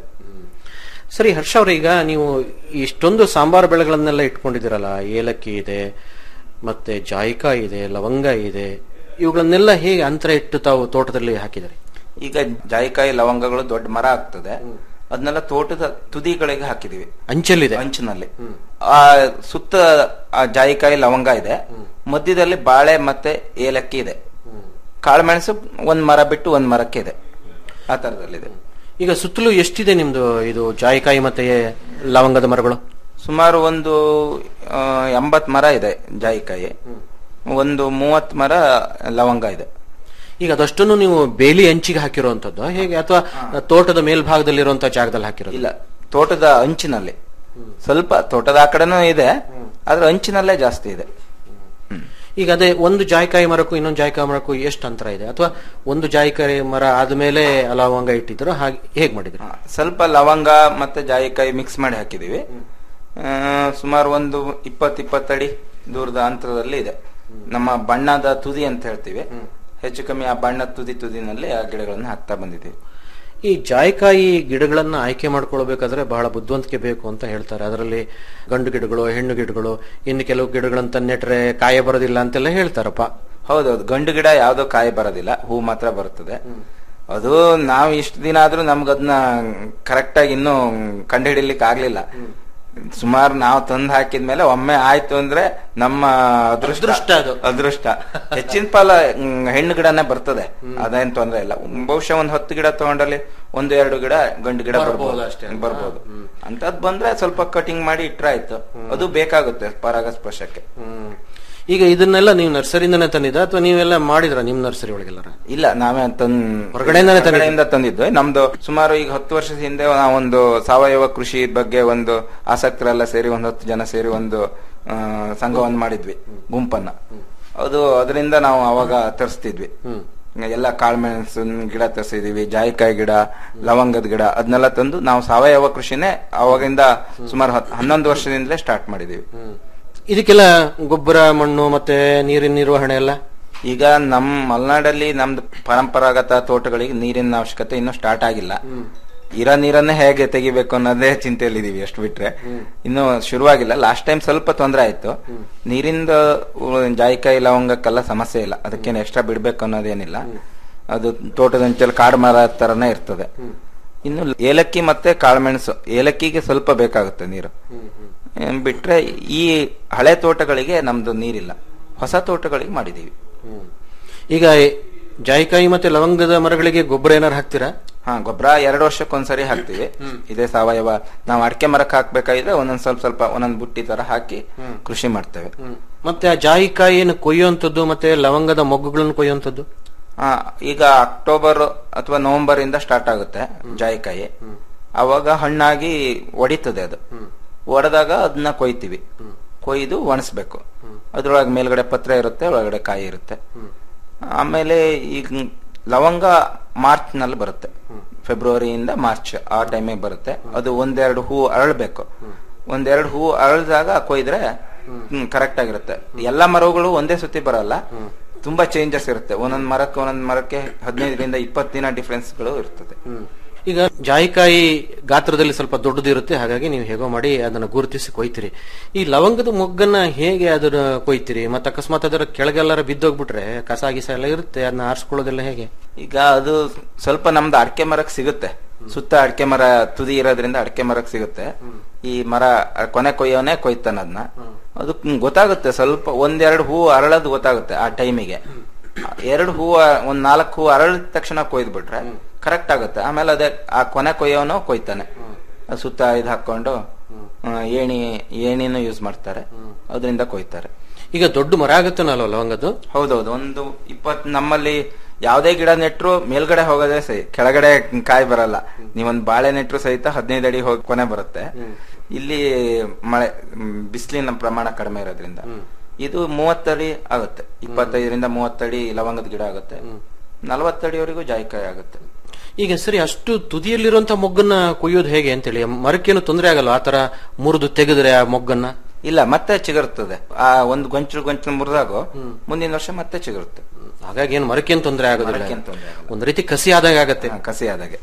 ಸರಿ ಹರ್ಷ ಅವ್ರೆ ಈಗ ನೀವು ಇಷ್ಟೊಂದು ಸಾಂಬಾರು ಬೆಳೆಗಳನ್ನೆಲ್ಲ ಇಟ್ಕೊಂಡಿದ್ದೀರಲ್ಲ ಏಲಕ್ಕಿ ಇದೆ ಮತ್ತೆ ಜಾಯಿಕಾಯಿ ಇದೆ ಲವಂಗ ಇದೆ ಇವುಗಳನ್ನೆಲ್ಲ ಹೇಗೆ ಅಂತರ ಇಟ್ಟು ತಾವು ತೋಟದಲ್ಲಿ ಹಾಕಿದ್ರಿ ಈಗ ಜಾಯಿಕಾಯಿ ಲವಂಗಗಳು ದೊಡ್ಡ ಮರ ಆಗ್ತದೆ ಅದನ್ನೆಲ್ಲ ತೋಟದ ತುದಿಗಳಿಗೆ ಹಾಕಿದೀವಿ ಅಂಚಲ್ಲಿದೆ ಅಂಚಿನಲ್ಲಿ ಆ ಸುತ್ತ ಆ ಜಾಯಿಕಾಯಿ ಲವಂಗ ಇದೆ ಮಧ್ಯದಲ್ಲಿ ಬಾಳೆ ಮತ್ತೆ ಏಲಕ್ಕಿ ಇದೆ ಕಾಳುಮೆಣಸು ಒಂದ್ ಮರ ಬಿಟ್ಟು ಒಂದ್ ಮರಕ್ಕೆ ಇದೆ ಆ ತರದಲ್ಲಿದೆ ಈಗ ಸುತ್ತಲೂ ಎಷ್ಟಿದೆ ನಿಮ್ದು ಇದು ಜಾಯಿಕಾಯಿ ಮತ್ತೆ ಲವಂಗದ ಮರಗಳು ಸುಮಾರು ಒಂದು ಆ, ಎಂಬತ್ ಮರ ಇದೆ ಜಾಯಿಕಾಯಿ ಒಂದು ಮೂವತ್ ಮರ ಲವಂಗ ಇದೆ ಈಗ ಅದಷ್ಟನ್ನು ನೀವು ಬೇಲಿ ಅಂಚಿಗೆ ಹಾಕಿರುವಂತದ್ದು ಹೇಗೆ ಅಥವಾ ತೋಟದ ಮೇಲ್ಭಾಗದಲ್ಲಿರುವಂತಹ ಜಾಗದಲ್ಲಿ ಹಾಕಿರೋದು ಇಲ್ಲ ತೋಟದ ಅಂಚಿನಲ್ಲಿ ಸ್ವಲ್ಪ ತೋಟದ ಆ ಕಡೆನೂ ಇದೆ ಆದ್ರೆ ಅಂಚಿನಲ್ಲೇ ಜಾಸ್ತಿ ಇದೆ ಈಗ ಅದೇ ಒಂದು ಜಾಯಿಕಾಯಿ ಮರಕ್ಕೂ ಇನ್ನೊಂದು ಜಾಯಿಕಾಯಿ ಮರಕ್ಕೂ ಎಷ್ಟು ಅಂತರ ಇದೆ ಅಥವಾ ಒಂದು ಜಾಯಿಕಾಯಿ ಮರ ಆದ್ಮೇಲೆ ಲವಂಗ ಇಟ್ಟಿದ್ರು ಹಾಗೆ ಹೇಗ್ ಮಾಡಿದ್ರು ಸ್ವಲ್ಪ ಲವಂಗ ಮತ್ತೆ ಜಾಯಿಕಾಯಿ ಮಿಕ್ಸ್ ಮಾಡಿ ಹಾಕಿದೀವಿ ಆ, ಸುಮಾರು ಒಂದು ಇಪ್ಪತ್ ಇಪ್ಪತ್ತಡಿ ದೂರದ ಅಂತರದಲ್ಲಿ ಇದೆ ನಮ್ಮ ಬಣ್ಣದ ತುದಿ ಅಂತ ಹೇಳ್ತೀವಿ ಹೆಚ್ಚು ಕಮ್ಮಿ ಆ ಬಣ್ಣದ ತುದಿ ತುದಿನಲ್ಲಿ ಆ ಗಿಡಗಳನ್ನು ಹಾಕ್ತಾ ಬಂದಿದ್ದೀವಿ ಈ ಜಾಯಿಕಾಯಿ ಗಿಡಗಳನ್ನ ಆಯ್ಕೆ ಮಾಡ್ಕೊಳ್ಬೇಕಾದ್ರೆ ಬಹಳ ಬುದ್ಧಿವಂತಿಕೆ ಬೇಕು ಅಂತ ಹೇಳ್ತಾರೆ ಅದರಲ್ಲಿ ಗಂಡು ಗಿಡಗಳು ಹೆಣ್ಣು ಗಿಡಗಳು ಇನ್ನು ಕೆಲವು ಗಿಡಗಳಂತ ನೆಟ್ರೆ ಕಾಯ ಬರೋದಿಲ್ಲ ಅಂತೆಲ್ಲ ಹೇಳ್ತಾರಪ್ಪ ಹೌದೌದು ಗಂಡು ಗಿಡ ಯಾವ್ದೋ ಕಾಯಿ ಬರೋದಿಲ್ಲ ಹೂ ಮಾತ್ರ ಬರುತ್ತದೆ ಅದು ನಾವು ಇಷ್ಟು ದಿನ ಆದ್ರೂ ನಮ್ಗೆ ಅದನ್ನ ಕರೆಕ್ಟ್ ಆಗಿ ಇನ್ನೂ ಕಂಡುಹಿಡಿಲಿಕ್ಕೆ ಆಗ್ಲಿಲ್ಲ ಸುಮಾರು ನಾವು ತಂದು ಹಾಕಿದ್ಮೇಲೆ ಒಮ್ಮೆ ಆಯ್ತು ಅಂದ್ರೆ ನಮ್ಮ ಅದೃಷ್ಟ ಅದೃಷ್ಟ ಅದು. ಅದೃಷ್ಟ ಹೆಚ್ಚಿನ ಪಾಲ ಮ್, ಹೆಣ್ಣು ಗಿಡನೇ ಬರ್ತದೆ ಅದೇನ್ ತೊಂದ್ರೆ ಇಲ್ಲ ಬಹುಶಃ ಒಂದ್ ಹತ್ತು ಗಿಡ ತಗೊಂಡಲ್ಲಿ ಒಂದು ಎರಡು ಗಿಡ ಗಂಡು ಗಿಡ ಬರ್ಬೋದು ಬರ್ಬೋದು ಅಷ್ಟೇ. ಬರ್ಬೋದು ಅಂತದ್ ಬಂದ್ರೆ ಸ್ವಲ್ಪ ಕಟಿಂಗ್ ಮಾಡಿ ಇಟ್ರೆ ಆಯ್ತು ಅದು ಬೇಕಾಗುತ್ತೆ ಪರಾಗಸ್ಪರ್ಶಕ್ಕೆ ಹ್ಮ್. ಈಗ ಇದನ್ನೆಲ್ಲ ನೀವು ನರ್ಸರಿಯಿಂದನೇ ತಂದಿದ್ದ ಅಥವಾ ನೀವೆಲ್ಲ ಮಾಡಿದ್ರ ನಿಮ್ ನರ್ಸರಿ ಒಳಗೆಲ್ಲ ಇಲ್ಲ ನಾವೇ ತಂದ್ ಹೊರಗಡೆಯಿಂದಾನೇ ತಂದಿದ್ದು? ಹೊರಗಡೆಯಿಂದ ತಂದಿದ್ದು ನಮ್ದು ಸುಮಾರು ಈಗ ಹತ್ತು ವರ್ಷದ ಹಿಂದೆ ನಾವೊಂದು ಸಾವಯವ ಕೃಷಿ ಬಗ್ಗೆ ಒಂದು ಆಸಕ್ತರೆಲ್ಲ ಸೇರಿ ಒಂದ್ ಹತ್ತು ಜನ ಸೇರಿ ಒಂದು ಆ, ಸಂಘವನ್ನು ಮಾಡಿದ್ವಿ ಗುಂಪನ್ನ ಅದು ಅದರಿಂದ ನಾವು ಅವಾಗ ತರಿಸ್ತಿದ್ವಿ ಎಲ್ಲ ಕಾಳ್ಮೆಣಸಿನ ಗಿಡ ತರಿಸಿದೀವಿ ಜಾಯಿಕಾಯಿ ಗಿಡ ಲವಂಗದ ಗಿಡ ಅದನ್ನೆಲ್ಲ ತಂದು ನಾವು ಸಾವಯವ ಕೃಷಿನೇ ಅವಾಗಿಂದ ಸುಮಾರು ಹತ್- ಹನ್ನೊಂದು ವರ್ಷದಿಂದಲೇ ಸ್ಟಾರ್ಟ್ ಮಾಡಿದೀವಿ ಇದಕ್ಕೆಲ್ಲ ಗೊಬ್ಬರ ಮಣ್ಣು ಮತ್ತೆ ನೀರಿನ ನಿರ್ವಹಣೆ ಎಲ್ಲ ಈಗ ನಮ್ ಮಲೆನಾಡಲ್ಲಿ ನಮ್ದು ಪರಂಪರಾಗತ ತೋಟಗಳಿಗೆ ನೀರಿನ ಅವಶ್ಯಕತೆ ಇನ್ನೂ ಸ್ಟಾರ್ಟ್ ಆಗಿಲ್ಲ ಇರೋ ನೀರನ್ನೇ ಹೇಗೆ ತೆಗಿಬೇಕು ಅನ್ನೋದೇ ಚಿಂತೆಯಲ್ಲಿದೀವಿ ಅಷ್ಟು ಬಿಟ್ರೆ ಇನ್ನು ಶುರುವಾಗಿಲ್ಲ ಲಾಸ್ಟ್ ಟೈಮ್ ಸ್ವಲ್ಪ ತೊಂದರೆ ಆಯ್ತು ನೀರಿಂದ ಉ- ಜಾಯಿಕಾಯಿ ಲವಂಗಕ್ಕೆಲ್ಲ ಸಮಸ್ಯೆ ಇಲ್ಲ ಅದಕ್ಕೇನು ಎಕ್ಸ್ಟ್ರಾ ಬಿಡ್ಬೇಕು ಅನ್ನೋದೇನಿಲ್ಲ ಅದು ತೋಟದ ಅಂಚಲ್ಲಿ ಕಾಡು ಮರ ತರನೇ ಇರ್ತದೆ ಇನ್ನು ಏಲಕ್ಕಿ ಮತ್ತೆ ಕಾಳುಮೆಣಸು ಏಲಕ್ಕಿಗೆ ಸ್ವಲ್ಪ ಬೇಕಾಗುತ್ತೆ ನೀರು ಏನ್ ಬಿಟ್ರೆ ಈ ಹಳೆ ತೋಟಗಳಿಗೆ ನಮ್ದು ನೀರಿಲ್ಲ ಹೊಸ ತೋಟಗಳಿಗೆ ಮಾಡಿದೀವಿ ಈಗ ಜಾಯಿಕಾಯಿ ಮತ್ತೆ ಲವಂಗದ ಮರಗಳಿಗೆ ಗೊಬ್ಬರ ಏನಾರು ಹಾಕ್ತೀರಾ ಹಾ ಗೊಬ್ಬರ ಎರಡು ವರ್ಷಕ್ಕೊಂದ್ಸರಿ ಹಾಕ್ತಿವಿ ಇದೇ ಸಾವಯವ ನಾವು ಅಡಿಕೆ ಮರಕ್ಕೆ ಹಾಕ್ಬೇಕಾದ್ರೆ ಒಂದೊಂದ್ ಸ್ವಲ್ಪ ಸ್ವಲ್ಪ ಒಂದೊಂದ್ ಬುಟ್ಟಿ ತರ ಹಾಕಿ ಕೃಷಿ ಮಾಡ್ತೇವೆ ಮತ್ತೆ ಆ ಜಾಯಿಕಾಯಿಯನ್ನು ಕೊಯ್ಯುವಂಥದ್ದು ಮತ್ತೆ ಲವಂಗದ ಮೊಗ್ಗುಗಳನ್ನು ಕೊಯ್ಯುವಂಥದ್ದು ಆ, ಈಗ ಅಕ್ಟೋಬರ್ ಅಥವಾ ನವೆಂಬರ್ ಇಂದ ಸ್ಟಾರ್ಟ್ ಆಗುತ್ತೆ ಜಾಯಿಕಾಯಿ ಅವಾಗ ಹಣ್ಣಾಗಿ ಒಡಿತದೆ ಅದು ಒಡೆದಾಗ ಅದನ್ನ ಕೊಯ್ತೀವಿ ಕೊಯ್ದು ಒಣಸ್ಬೇಕು ಅದ್ರೊಳಗೆ ಮೇಲ್ಗಡೆ ಪತ್ರೆ ಇರುತ್ತೆ ಒಳಗಡೆ ಕಾಯಿ ಇರುತ್ತೆ ಆಮೇಲೆ ಈಗ ಲವಂಗ ಮಾರ್ಚ್ ನಲ್ಲಿ ಬರುತ್ತೆ ಫೆಬ್ರವರಿಯಿಂದ ಮಾರ್ಚ್ ಆ ಟೈಮಿಗೆ ಬರುತ್ತೆ ಅದು ಒಂದೆರಡು ಹೂ ಅರಳಬೇಕು ಒಂದೆರಡು ಹೂ ಅರಳಿದಾಗ ಕೊಯ್ದ್ರೆ ಕರೆಕ್ಟ್ ಆಗಿರುತ್ತೆ ಎಲ್ಲಾ ಮರಗಳು ಒಂದೇ ಸುತ್ತಿ ಬರಲ್ಲ ತುಂಬಾ ಚೇಂಜಸ್ ಇರುತ್ತೆ ಒಂದೊಂದ್ ಮರಕ್ಕೆ ಒಂದೊಂದ್ ಮರಕ್ಕೆ ಹದಿನೈದರಿಂದ ಇಪ್ಪತ್ತು ದಿನ ಡಿಫ್ರೆನ್ಸ್ ಗಳು ಇರ್ತದೆ ಈಗ ಜಾಯಿಕಾಯಿ ಗಾತ್ರದಲ್ಲಿ ಸ್ವಲ್ಪ ದೊಡ್ಡದಿರುತ್ತೆ ಹಾಗಾಗಿ ನೀವು ಹೇಗೋ ಮಾಡಿ ಅದನ್ನ ಗುರುತಿಸಿ ಕೊಯ್ತೀರಿ ಈ ಲವಂಗದ ಮೊಗ್ಗನ್ನ ಹೇಗೆ ಅದನ್ನ ಕೊಯ್ತೀರಿ ಮತ್ತೆ ಅಕಸ್ಮಾತ್ ಅದರ ಕೆಳಗೆಲ್ಲರ ಬಿದ್ದೋಗ್ಬಿಟ್ರೆ ಕಸ ಗಿಸ ಎಲ್ಲ ಇರುತ್ತೆ ಅದನ್ನ ಆರಿಸ್ಕೊಳ್ಳೋದೆಲ್ಲ ಹೇಗೆ ಈಗ ಅದು ಸ್ವಲ್ಪ ನಮ್ದು ಅಡಕೆ ಮರಕ್ಕೆ ಸಿಗುತ್ತೆ ಸುತ್ತ ಅಡಕೆ ಮರ ತುದಿ ಇರೋದ್ರಿಂದ ಅಡಕೆ ಮರಕ್ಕೆ ಸಿಗುತ್ತೆ ಈ ಮರ ಅ, ಕೊನೆ ಕೊಯ್ಯೋನೆ ಕೊಯ್ತಾನ ಅದನ್ನ ಅದು ಮ್, ಗೊತ್ತಾಗುತ್ತೆ ಸ್ವಲ್ಪ ಒಂದೆರಡು ಹೂ ಅರಳೋದು ಗೊತ್ತಾಗುತ್ತೆ ಆ ಟೈಮಿಗೆ ಎರಡು ಹೂ ಒಂದ್ ನಾಲ್ಕು ಹೂ ಅರಳಿದ ತಕ್ಷಣ ಕೊಯ್ದು ಬಿಟ್ರೆ ಕರೆಕ್ಟ್ ಆಗುತ್ತೆ ಆಮೇಲೆ ಅದೇ ಆ ಕೊನೆ ಕೊಯ್ಯೋನು ಕೊಯ್ತಾನೆ ಅದ್ ಸುತ್ತ ಇದು ಹಾಕೊಂಡು ಆ, ಏಣಿ ಏಣಿನೂ ಯೂಸ್ ಮಾಡ್ತಾರೆ ಅದರಿಂದ ಕೊಯ್ತಾರೆ ಈಗ ದೊಡ್ಡ ಮರ ಆಗುತ್ತಾನಲ್ವ ಲವಂಗದ್ದು ಹೌದೌದು ಒಂದು ಇಪ್ಪತ್ ನಮ್ಮಲ್ಲಿ ಯಾವ್ದೇ ಗಿಡ ನೆಟ್ರು ಮೇಲ್ಗಡೆ ಹೋಗೋದೇ ಸಹಿ ಕೆಳಗಡೆ ಕಾಯಿ ಬರಲ್ಲ ನೀವೊಂದ್ ಬಾಳೆ ನೆಟ್ರು ಸಹಿತ ಹದಿನೈದು ಅಡಿ ಹೋಗಿ ಕೊನೆ ಬರುತ್ತೆ ಇಲ್ಲಿ ಮಳೆ ಮ್, ಬಿಸಿಲಿನ ಪ್ರಮಾಣ ಕಡಿಮೆ ಇರೋದ್ರಿಂದ ಇದು ಮೂವತ್ತಡಿ ಆಗುತ್ತೆ ಇಪ್ಪತ್ತೈದರಿಂದ ಮೂವತ್ತಡಿ ಲವಂಗದ ಗಿಡ ಆಗುತ್ತೆ ನಲವತ್ತಡಿವರೆಗೂ ಜಾಯಿಕಾಯಿ ಆಗುತ್ತೆ ಈಗ ಸರಿ ಅಷ್ಟು ತುದಿಯಲ್ಲಿರುವಂತ ಮೊಗ್ಗನ್ನ ಕೊಯ್ಯೋದು ಹೇಗೆ ಅಂತೇಳಿ ಮರಕ್ಕೇನು ತೊಂದರೆ ಆಗಲ್ಲ ಆತರ ಮುರಿದು ತೆಗೆದ್ರೆ ಆ ಮೊಗ್ಗನ್ನ ಇಲ್ಲ ಮತ್ತೆ ಚಿಗುರುತ್ತದೆ ಆ ಒಂದು ಗೊಂಚಲು ಗೊಂಚಲು ಮುರಿದಾಗ ಮುಂದಿನ ವರ್ಷ ಮತ್ತೆ ಚಿಗುರುತ್ತೆ ಹಾಗಾಗಿ ಏನು ಮರಕ್ಕೇನು ತೊಂದರೆ ಆಗೋದಿಲ್ಲ ಮರಕ್ಕೇನ್ ತೊಂದ್ರೆ ಆಗಲ್ಲ. ಒಂದ್ ರೀತಿ ಕಸಿ ಆದಾಗ ಆಗತ್ತೆ ಹಾ, ಕಸಿ ಆದಾಗೆ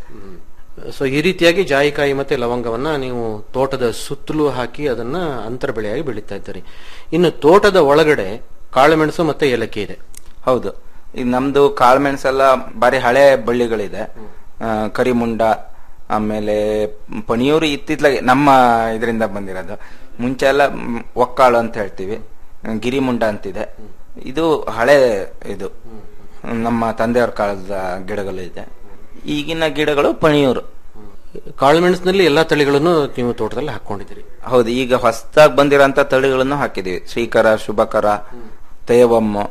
ಸೊ ಈ ರೀತಿಯಾಗಿ ಜಾಯಿಕಾಯಿ ಮತ್ತೆ ಲವಂಗವನ್ನ ನೀವು ತೋಟದ ಸುತ್ತಲೂ ಹಾಕಿ ಅದನ್ನ ಅಂತರ ಬೆಳೆಯಾಗಿ ಬೆಳೀತಾ ಇದ್ದೀರಿ ಇನ್ನು ತೋಟದ ಒಳಗಡೆ ಕಾಳುಮೆಣಸು ಮತ್ತೆ ಏಲಕ್ಕಿ ಇದೆ ಹೌದು ಈಗ ನಮ್ದು ಕಾಳುಮೆಣಸೆಲ್ಲ ಬಾರಿ ಹಳೆ ಬಳ್ಳಿಗಳಿದೆ ಆ, ಕರಿಮುಂಡ ಆಮೇಲೆ ಪಣಿಯೂರು ಇತ್ತಿತ್ಲಾಗೆ ನಮ್ಮ ಇದರಿಂದ ಬಂದಿರೋದು ಮುಂಚೆ ಎಲ್ಲ ಮ್, ಒಕ್ಕಾಳು ಅಂತ ಹೇಳ್ತೀವಿ ಗಿರಿಮುಂಡ ಅಂತಿದೆ ಇದು ಹಳೆ ಇದು ನಮ್ಮ ತಂದೆಯವ್ರ ಕಾಲದ ಗಿಡಗಳು ಇದೆ ಈಗಿನ ಗಿಡಗಳು ಪಣಿಯೂರು ಕಾಳುಮೆಣಸಿನಲ್ಲಿ ಎಲ್ಲಾ ತಳಿಗಳನ್ನು ನೀವು ತೋಟದಲ್ಲಿ ಹಾಕೊಂಡಿದ್ದೀರಿ ಹೌದು ಈಗ ಹೊಸದಾಗಿ ಬಂದಿರೋಂತ ತಳಿಗಳನ್ನು ಹಾಕಿದೀವಿ ಶ್ರೀಕರ ಶುಭಕರ ತೇವಮ್ಮ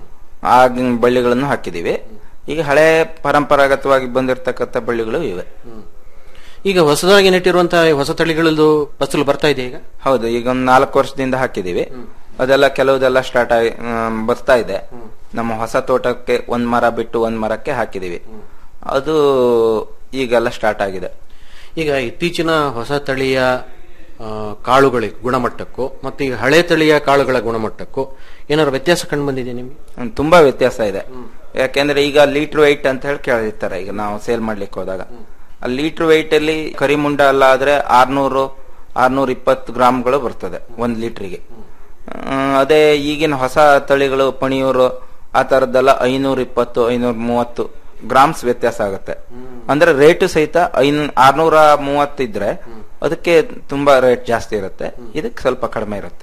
ಆ ಬಳ್ಳಿಗಳನ್ನು ಹಾಕಿದೀವಿ ಈಗ ಹಳೆ ಪರಂಪರಾಗತವಾಗಿ ಬಂದಿರತಕ್ಕಂತ ಬಳ್ಳಿಗಳು ಇವೆ ಈಗ ಹೊಸದಾಗಿ ನೆಟ್ಟಿರುವಂತಹ ಈ ಹೊಸ ತಳಿಗಳದ್ದು ಫಸಲು ಬರ್ತಾ ಇದೆ ಈಗ ಹೌದು ಈಗ ಒಂದು ನಾಲ್ಕು ವರ್ಷದಿಂದ ಹಾಕಿದೀವಿ ಅದೆಲ್ಲ ಕೆಲವುದೆಲ್ಲ ಸ್ಟಾರ್ಟ್ ಆಗಿ ಆಮ್, ಬರ್ತಾ ಇದೆ ನಮ್ಮ ಹೊಸ ತೋಟಕ್ಕೆ ಒಂದ್ ಮರ ಬಿಟ್ಟು ಒಂದ್ ಮರಕ್ಕೆ ಹಾಕಿದೀವಿ ಅದು ಈಗೆಲ್ಲ ಸ್ಟಾರ್ಟ್ ಆಗಿದೆ ಈಗ ಇತ್ತೀಚಿನ ಹೊಸ ತಳಿಯ ಆ, ಕಾಳುಗಳ ಗುಣಮಟ್ಟಕ್ಕೂ ಮತ್ತೆ ಈ ಹಳೆ ತಳಿಯ ಕಾಳುಗಳ ಗುಣಮಟ್ಟಕ್ಕೂ ಏನಾದ್ರು ವ್ಯತ್ಯಾಸ ಕಂಡು ಬಂದಿದೆ ನಿಮ್ಗೆ ಹ್ಮ್, ತುಂಬಾ ವ್ಯತ್ಯಾಸ ಇದೆ ಯಾಕೆಂದ್ರೆ ಈಗ ಲೀಟರ್ ವೆಯ್ಟ್ ಅಂತ ಹೇಳಿ ಕೇಳಿರ್ತಾರೆ ಈಗ ನಾವು ಸೇಲ್ ಮಾಡ್ಲಿಕ್ಕೆ ಹೋದಾಗ ಆ ಲೀಟರ್ ವೆಯ್ಟ್ ಅಲ್ಲಿ ಕರಿಮುಂಡ ಅಲ್ಲ ಆದ್ರೆ ಆರ್ನೂರು ಆರ್ನೂರ ಇಪ್ಪತ್ತು ಗ್ರಾಮ್ಗಳು ಬರ್ತದೆ ಒಂದ್ ಲೀಟ್ರಿಗೆ ಅದೇ ಈಗಿನ ಹೊಸ ತಳಿಗಳು ಪಣಿಯೂರು ಆ ತರದ್ದೆಲ್ಲ ಐನೂರ ಇಪ್ಪತ್ತು ಐನೂರ ಮೂವತ್ತು ಗ್ರಾಮ್ಸ್ ವ್ಯತ್ಯಾಸ ಆಗುತ್ತೆ ಅಂದ್ರೆ ರೇಟು ಸಹಿತ ಐನ್ ಆರ್ನೂರ ಮೂವತ್ತಿದ್ರೆ ಅದಕ್ಕೆ ತುಂಬಾ ರೇಟ್ ಜಾಸ್ತಿ ಇರುತ್ತೆ ಇದಕ್ಕೆ ಸ್ವಲ್ಪ ಕಡಿಮೆ ಇರುತ್ತೆ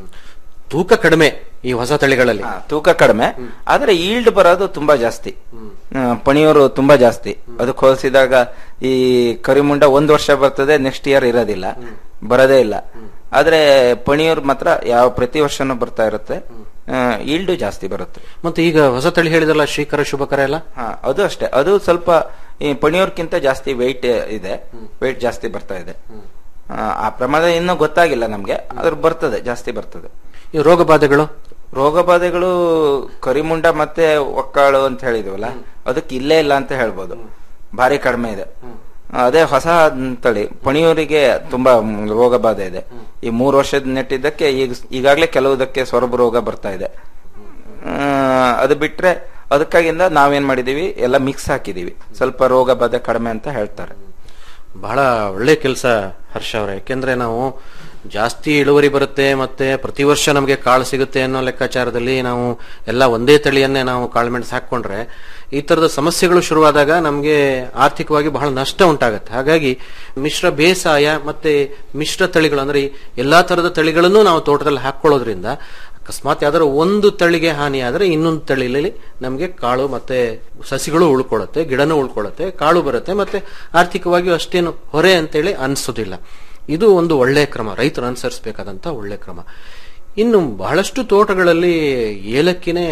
ತೂಕ ಕಡಿಮೆ ಈ ಹೊಸ ತಳಿಗಳಲ್ಲಿ ಹಾ, ತೂಕ ಕಡಿಮೆ ಆದ್ರೆ ಈಲ್ಡ್ ಬರೋದು ತುಂಬಾ ಜಾಸ್ತಿ ಆ, ಪಣಿಯೂರು ತುಂಬಾ ಜಾಸ್ತಿ ಅದಕ್ಕೆ ಹೋಲಿಸಿದಾಗ ಈ ಕರಿಮುಂಡ ಒಂದ್ ವರ್ಷ ಬರ್ತದೆ ನೆಕ್ಸ್ಟ್ ಇಯರ್ ಇರೋದಿಲ್ಲ ಬರೋದೇ ಇಲ್ಲ ಆದ್ರೆ ಪಣಿಯೂರ್ ಮಾತ್ರ ಯಾವ ಪ್ರತಿ ವರ್ಷನೂ ಬರ್ತಾ ಇರುತ್ತೆ ಈಲ್ಡ್ ಜಾಸ್ತಿ ಬರುತ್ತೆ ಮತ್ತೆ ಈಗ ಹೊಸ ತಳಿ ಹೇಳಿದಲ್ಲ ಶ್ರೀಕರ ಶುಭಕರ ಎಲ್ಲ ಹಾ ಅದು ಅಷ್ಟೇ ಅದು ಸ್ವಲ್ಪ ಈ ಪಣಿಯೂರ್ಕಿಂತ ಜಾಸ್ತಿ ವೆಯ್ಟ್ ಇದೆ ವೆಯ್ಟ್ ಜಾಸ್ತಿ ಬರ್ತಾ ಇದೆ ಆ, ಆ ಪ್ರಮಾಣ ಇನ್ನೂ ಗೊತ್ತಾಗಿಲ್ಲ ನಮ್ಗೆ ಆದ್ರೆ ಬರ್ತದೆ ಜಾಸ್ತಿ ಬರ್ತದೆ ಈ ರೋಗ ಬಾಧೆಗಳು ರೋಗ ಬಾಧೆಗಳು ಕರಿಮುಂಡ ಮತ್ತೆ ಒಕ್ಕಾಳು ಅಂತ ಹೇಳಿದ್ವಲ್ಲ ಅದಕ್ಕೆ ಇಲ್ಲೇ ಇಲ್ಲ ಅಂತ ಹೇಳ್ಬೋದು ಭಾರಿ ಕಡಿಮೆ ಇದೆ ಅದೇ ಹೊಸ ತಳಿ ಪಣಿಯೂರಿಗೆ ತುಂಬಾ ರೋಗ ಬಾಧೆ ಇದೆ ಈ ಮೂರು ವರ್ಷದ ನೆಟ್ಟಿದ್ದಕ್ಕೆ ಈಗ ಈಗಾಗಲೇ ಕೆಲವುದಕ್ಕೆ ಸೊರಬು ರೋಗ ಬರ್ತಾ ಇದೆ ಆ, ಅದು ಬಿಟ್ರೆ ಅದಕ್ಕಾಗಿಂದ ನಾವೇನ್ ಮಾಡಿದೀವಿ ಎಲ್ಲ ಮಿಕ್ಸ್ ಹಾಕಿದೀವಿ ಸ್ವಲ್ಪ ರೋಗ ಬಾಧೆ ಕಡಿಮೆ ಅಂತ ಹೇಳ್ತಾರೆ ಬಹಳ ಒಳ್ಳೆ ಕೆಲಸ ಹರ್ಷ ಅವರೇ ಯಾಕೆಂದ್ರೆ ನಾವು ಜಾಸ್ತಿ ಇಳುವರಿ ಬರುತ್ತೆ ಮತ್ತೆ ಪ್ರತಿ ವರ್ಷ ನಮಗೆ ಕಾಳು ಸಿಗುತ್ತೆ ಅನ್ನೋ ಲೆಕ್ಕಾಚಾರದಲ್ಲಿ ನಾವು ಎಲ್ಲ ಒಂದೇ ತಳಿಯನ್ನೇ ನಾವು ಕಾಳುಮೆಣಸು ಹಾಕೊಂಡ್ರೆ ಈ ತರದ ಸಮಸ್ಯೆಗಳು ಶುರುವಾದಾಗ ನಮಗೆ ಆರ್ಥಿಕವಾಗಿ ಬಹಳ ನಷ್ಟ ಉಂಟಾಗುತ್ತೆ ಹಾಗಾಗಿ ಮಿಶ್ರ ಬೇಸಾಯ ಮತ್ತೆ ಮಿಶ್ರ ತಳಿಗಳು ಅಂದ್ರೆ ಈ ಎಲ್ಲಾ ತರದ ತಳಿಗಳನ್ನು ನಾವು ತೋಟದಲ್ಲಿ ಹಾಕೊಳ್ಳೋದ್ರಿಂದ ಅಕಸ್ಮಾತ್ ಯಾವ್ದಾದ್ರು ಒಂದು ತಳಿಗೆ ಹಾನಿ ಆದ್ರೆ ಇನ್ನೊಂದು ತಳಿಲಿ ನಮಗೆ ಕಾಳು ಮತ್ತೆ ಸಸಿಗಳು ಉಳ್ಕೊಳ್ಳುತ್ತೆ ಗಿಡನೂ ಉಳ್ಕೊಳ್ಳುತ್ತೆ ಕಾಳು ಬರುತ್ತೆ ಮತ್ತೆ ಆರ್ಥಿಕವಾಗಿಯೂ ಅಷ್ಟೇನು ಹೊರೆ ಅಂತೇಳಿ ಅನ್ಸೋದಿಲ್ಲ ಇದು ಒಂದು ಒಳ್ಳೆ ಕ್ರಮ ರೈತರು ಅನುಸರಿಸಬೇಕಾದಂತ ಒಳ್ಳೆ ಕ್ರಮ ಇನ್ನು ಬಹಳಷ್ಟು ತೋಟಗಳಲ್ಲಿ ಏಲಕ್ಕಿನೇ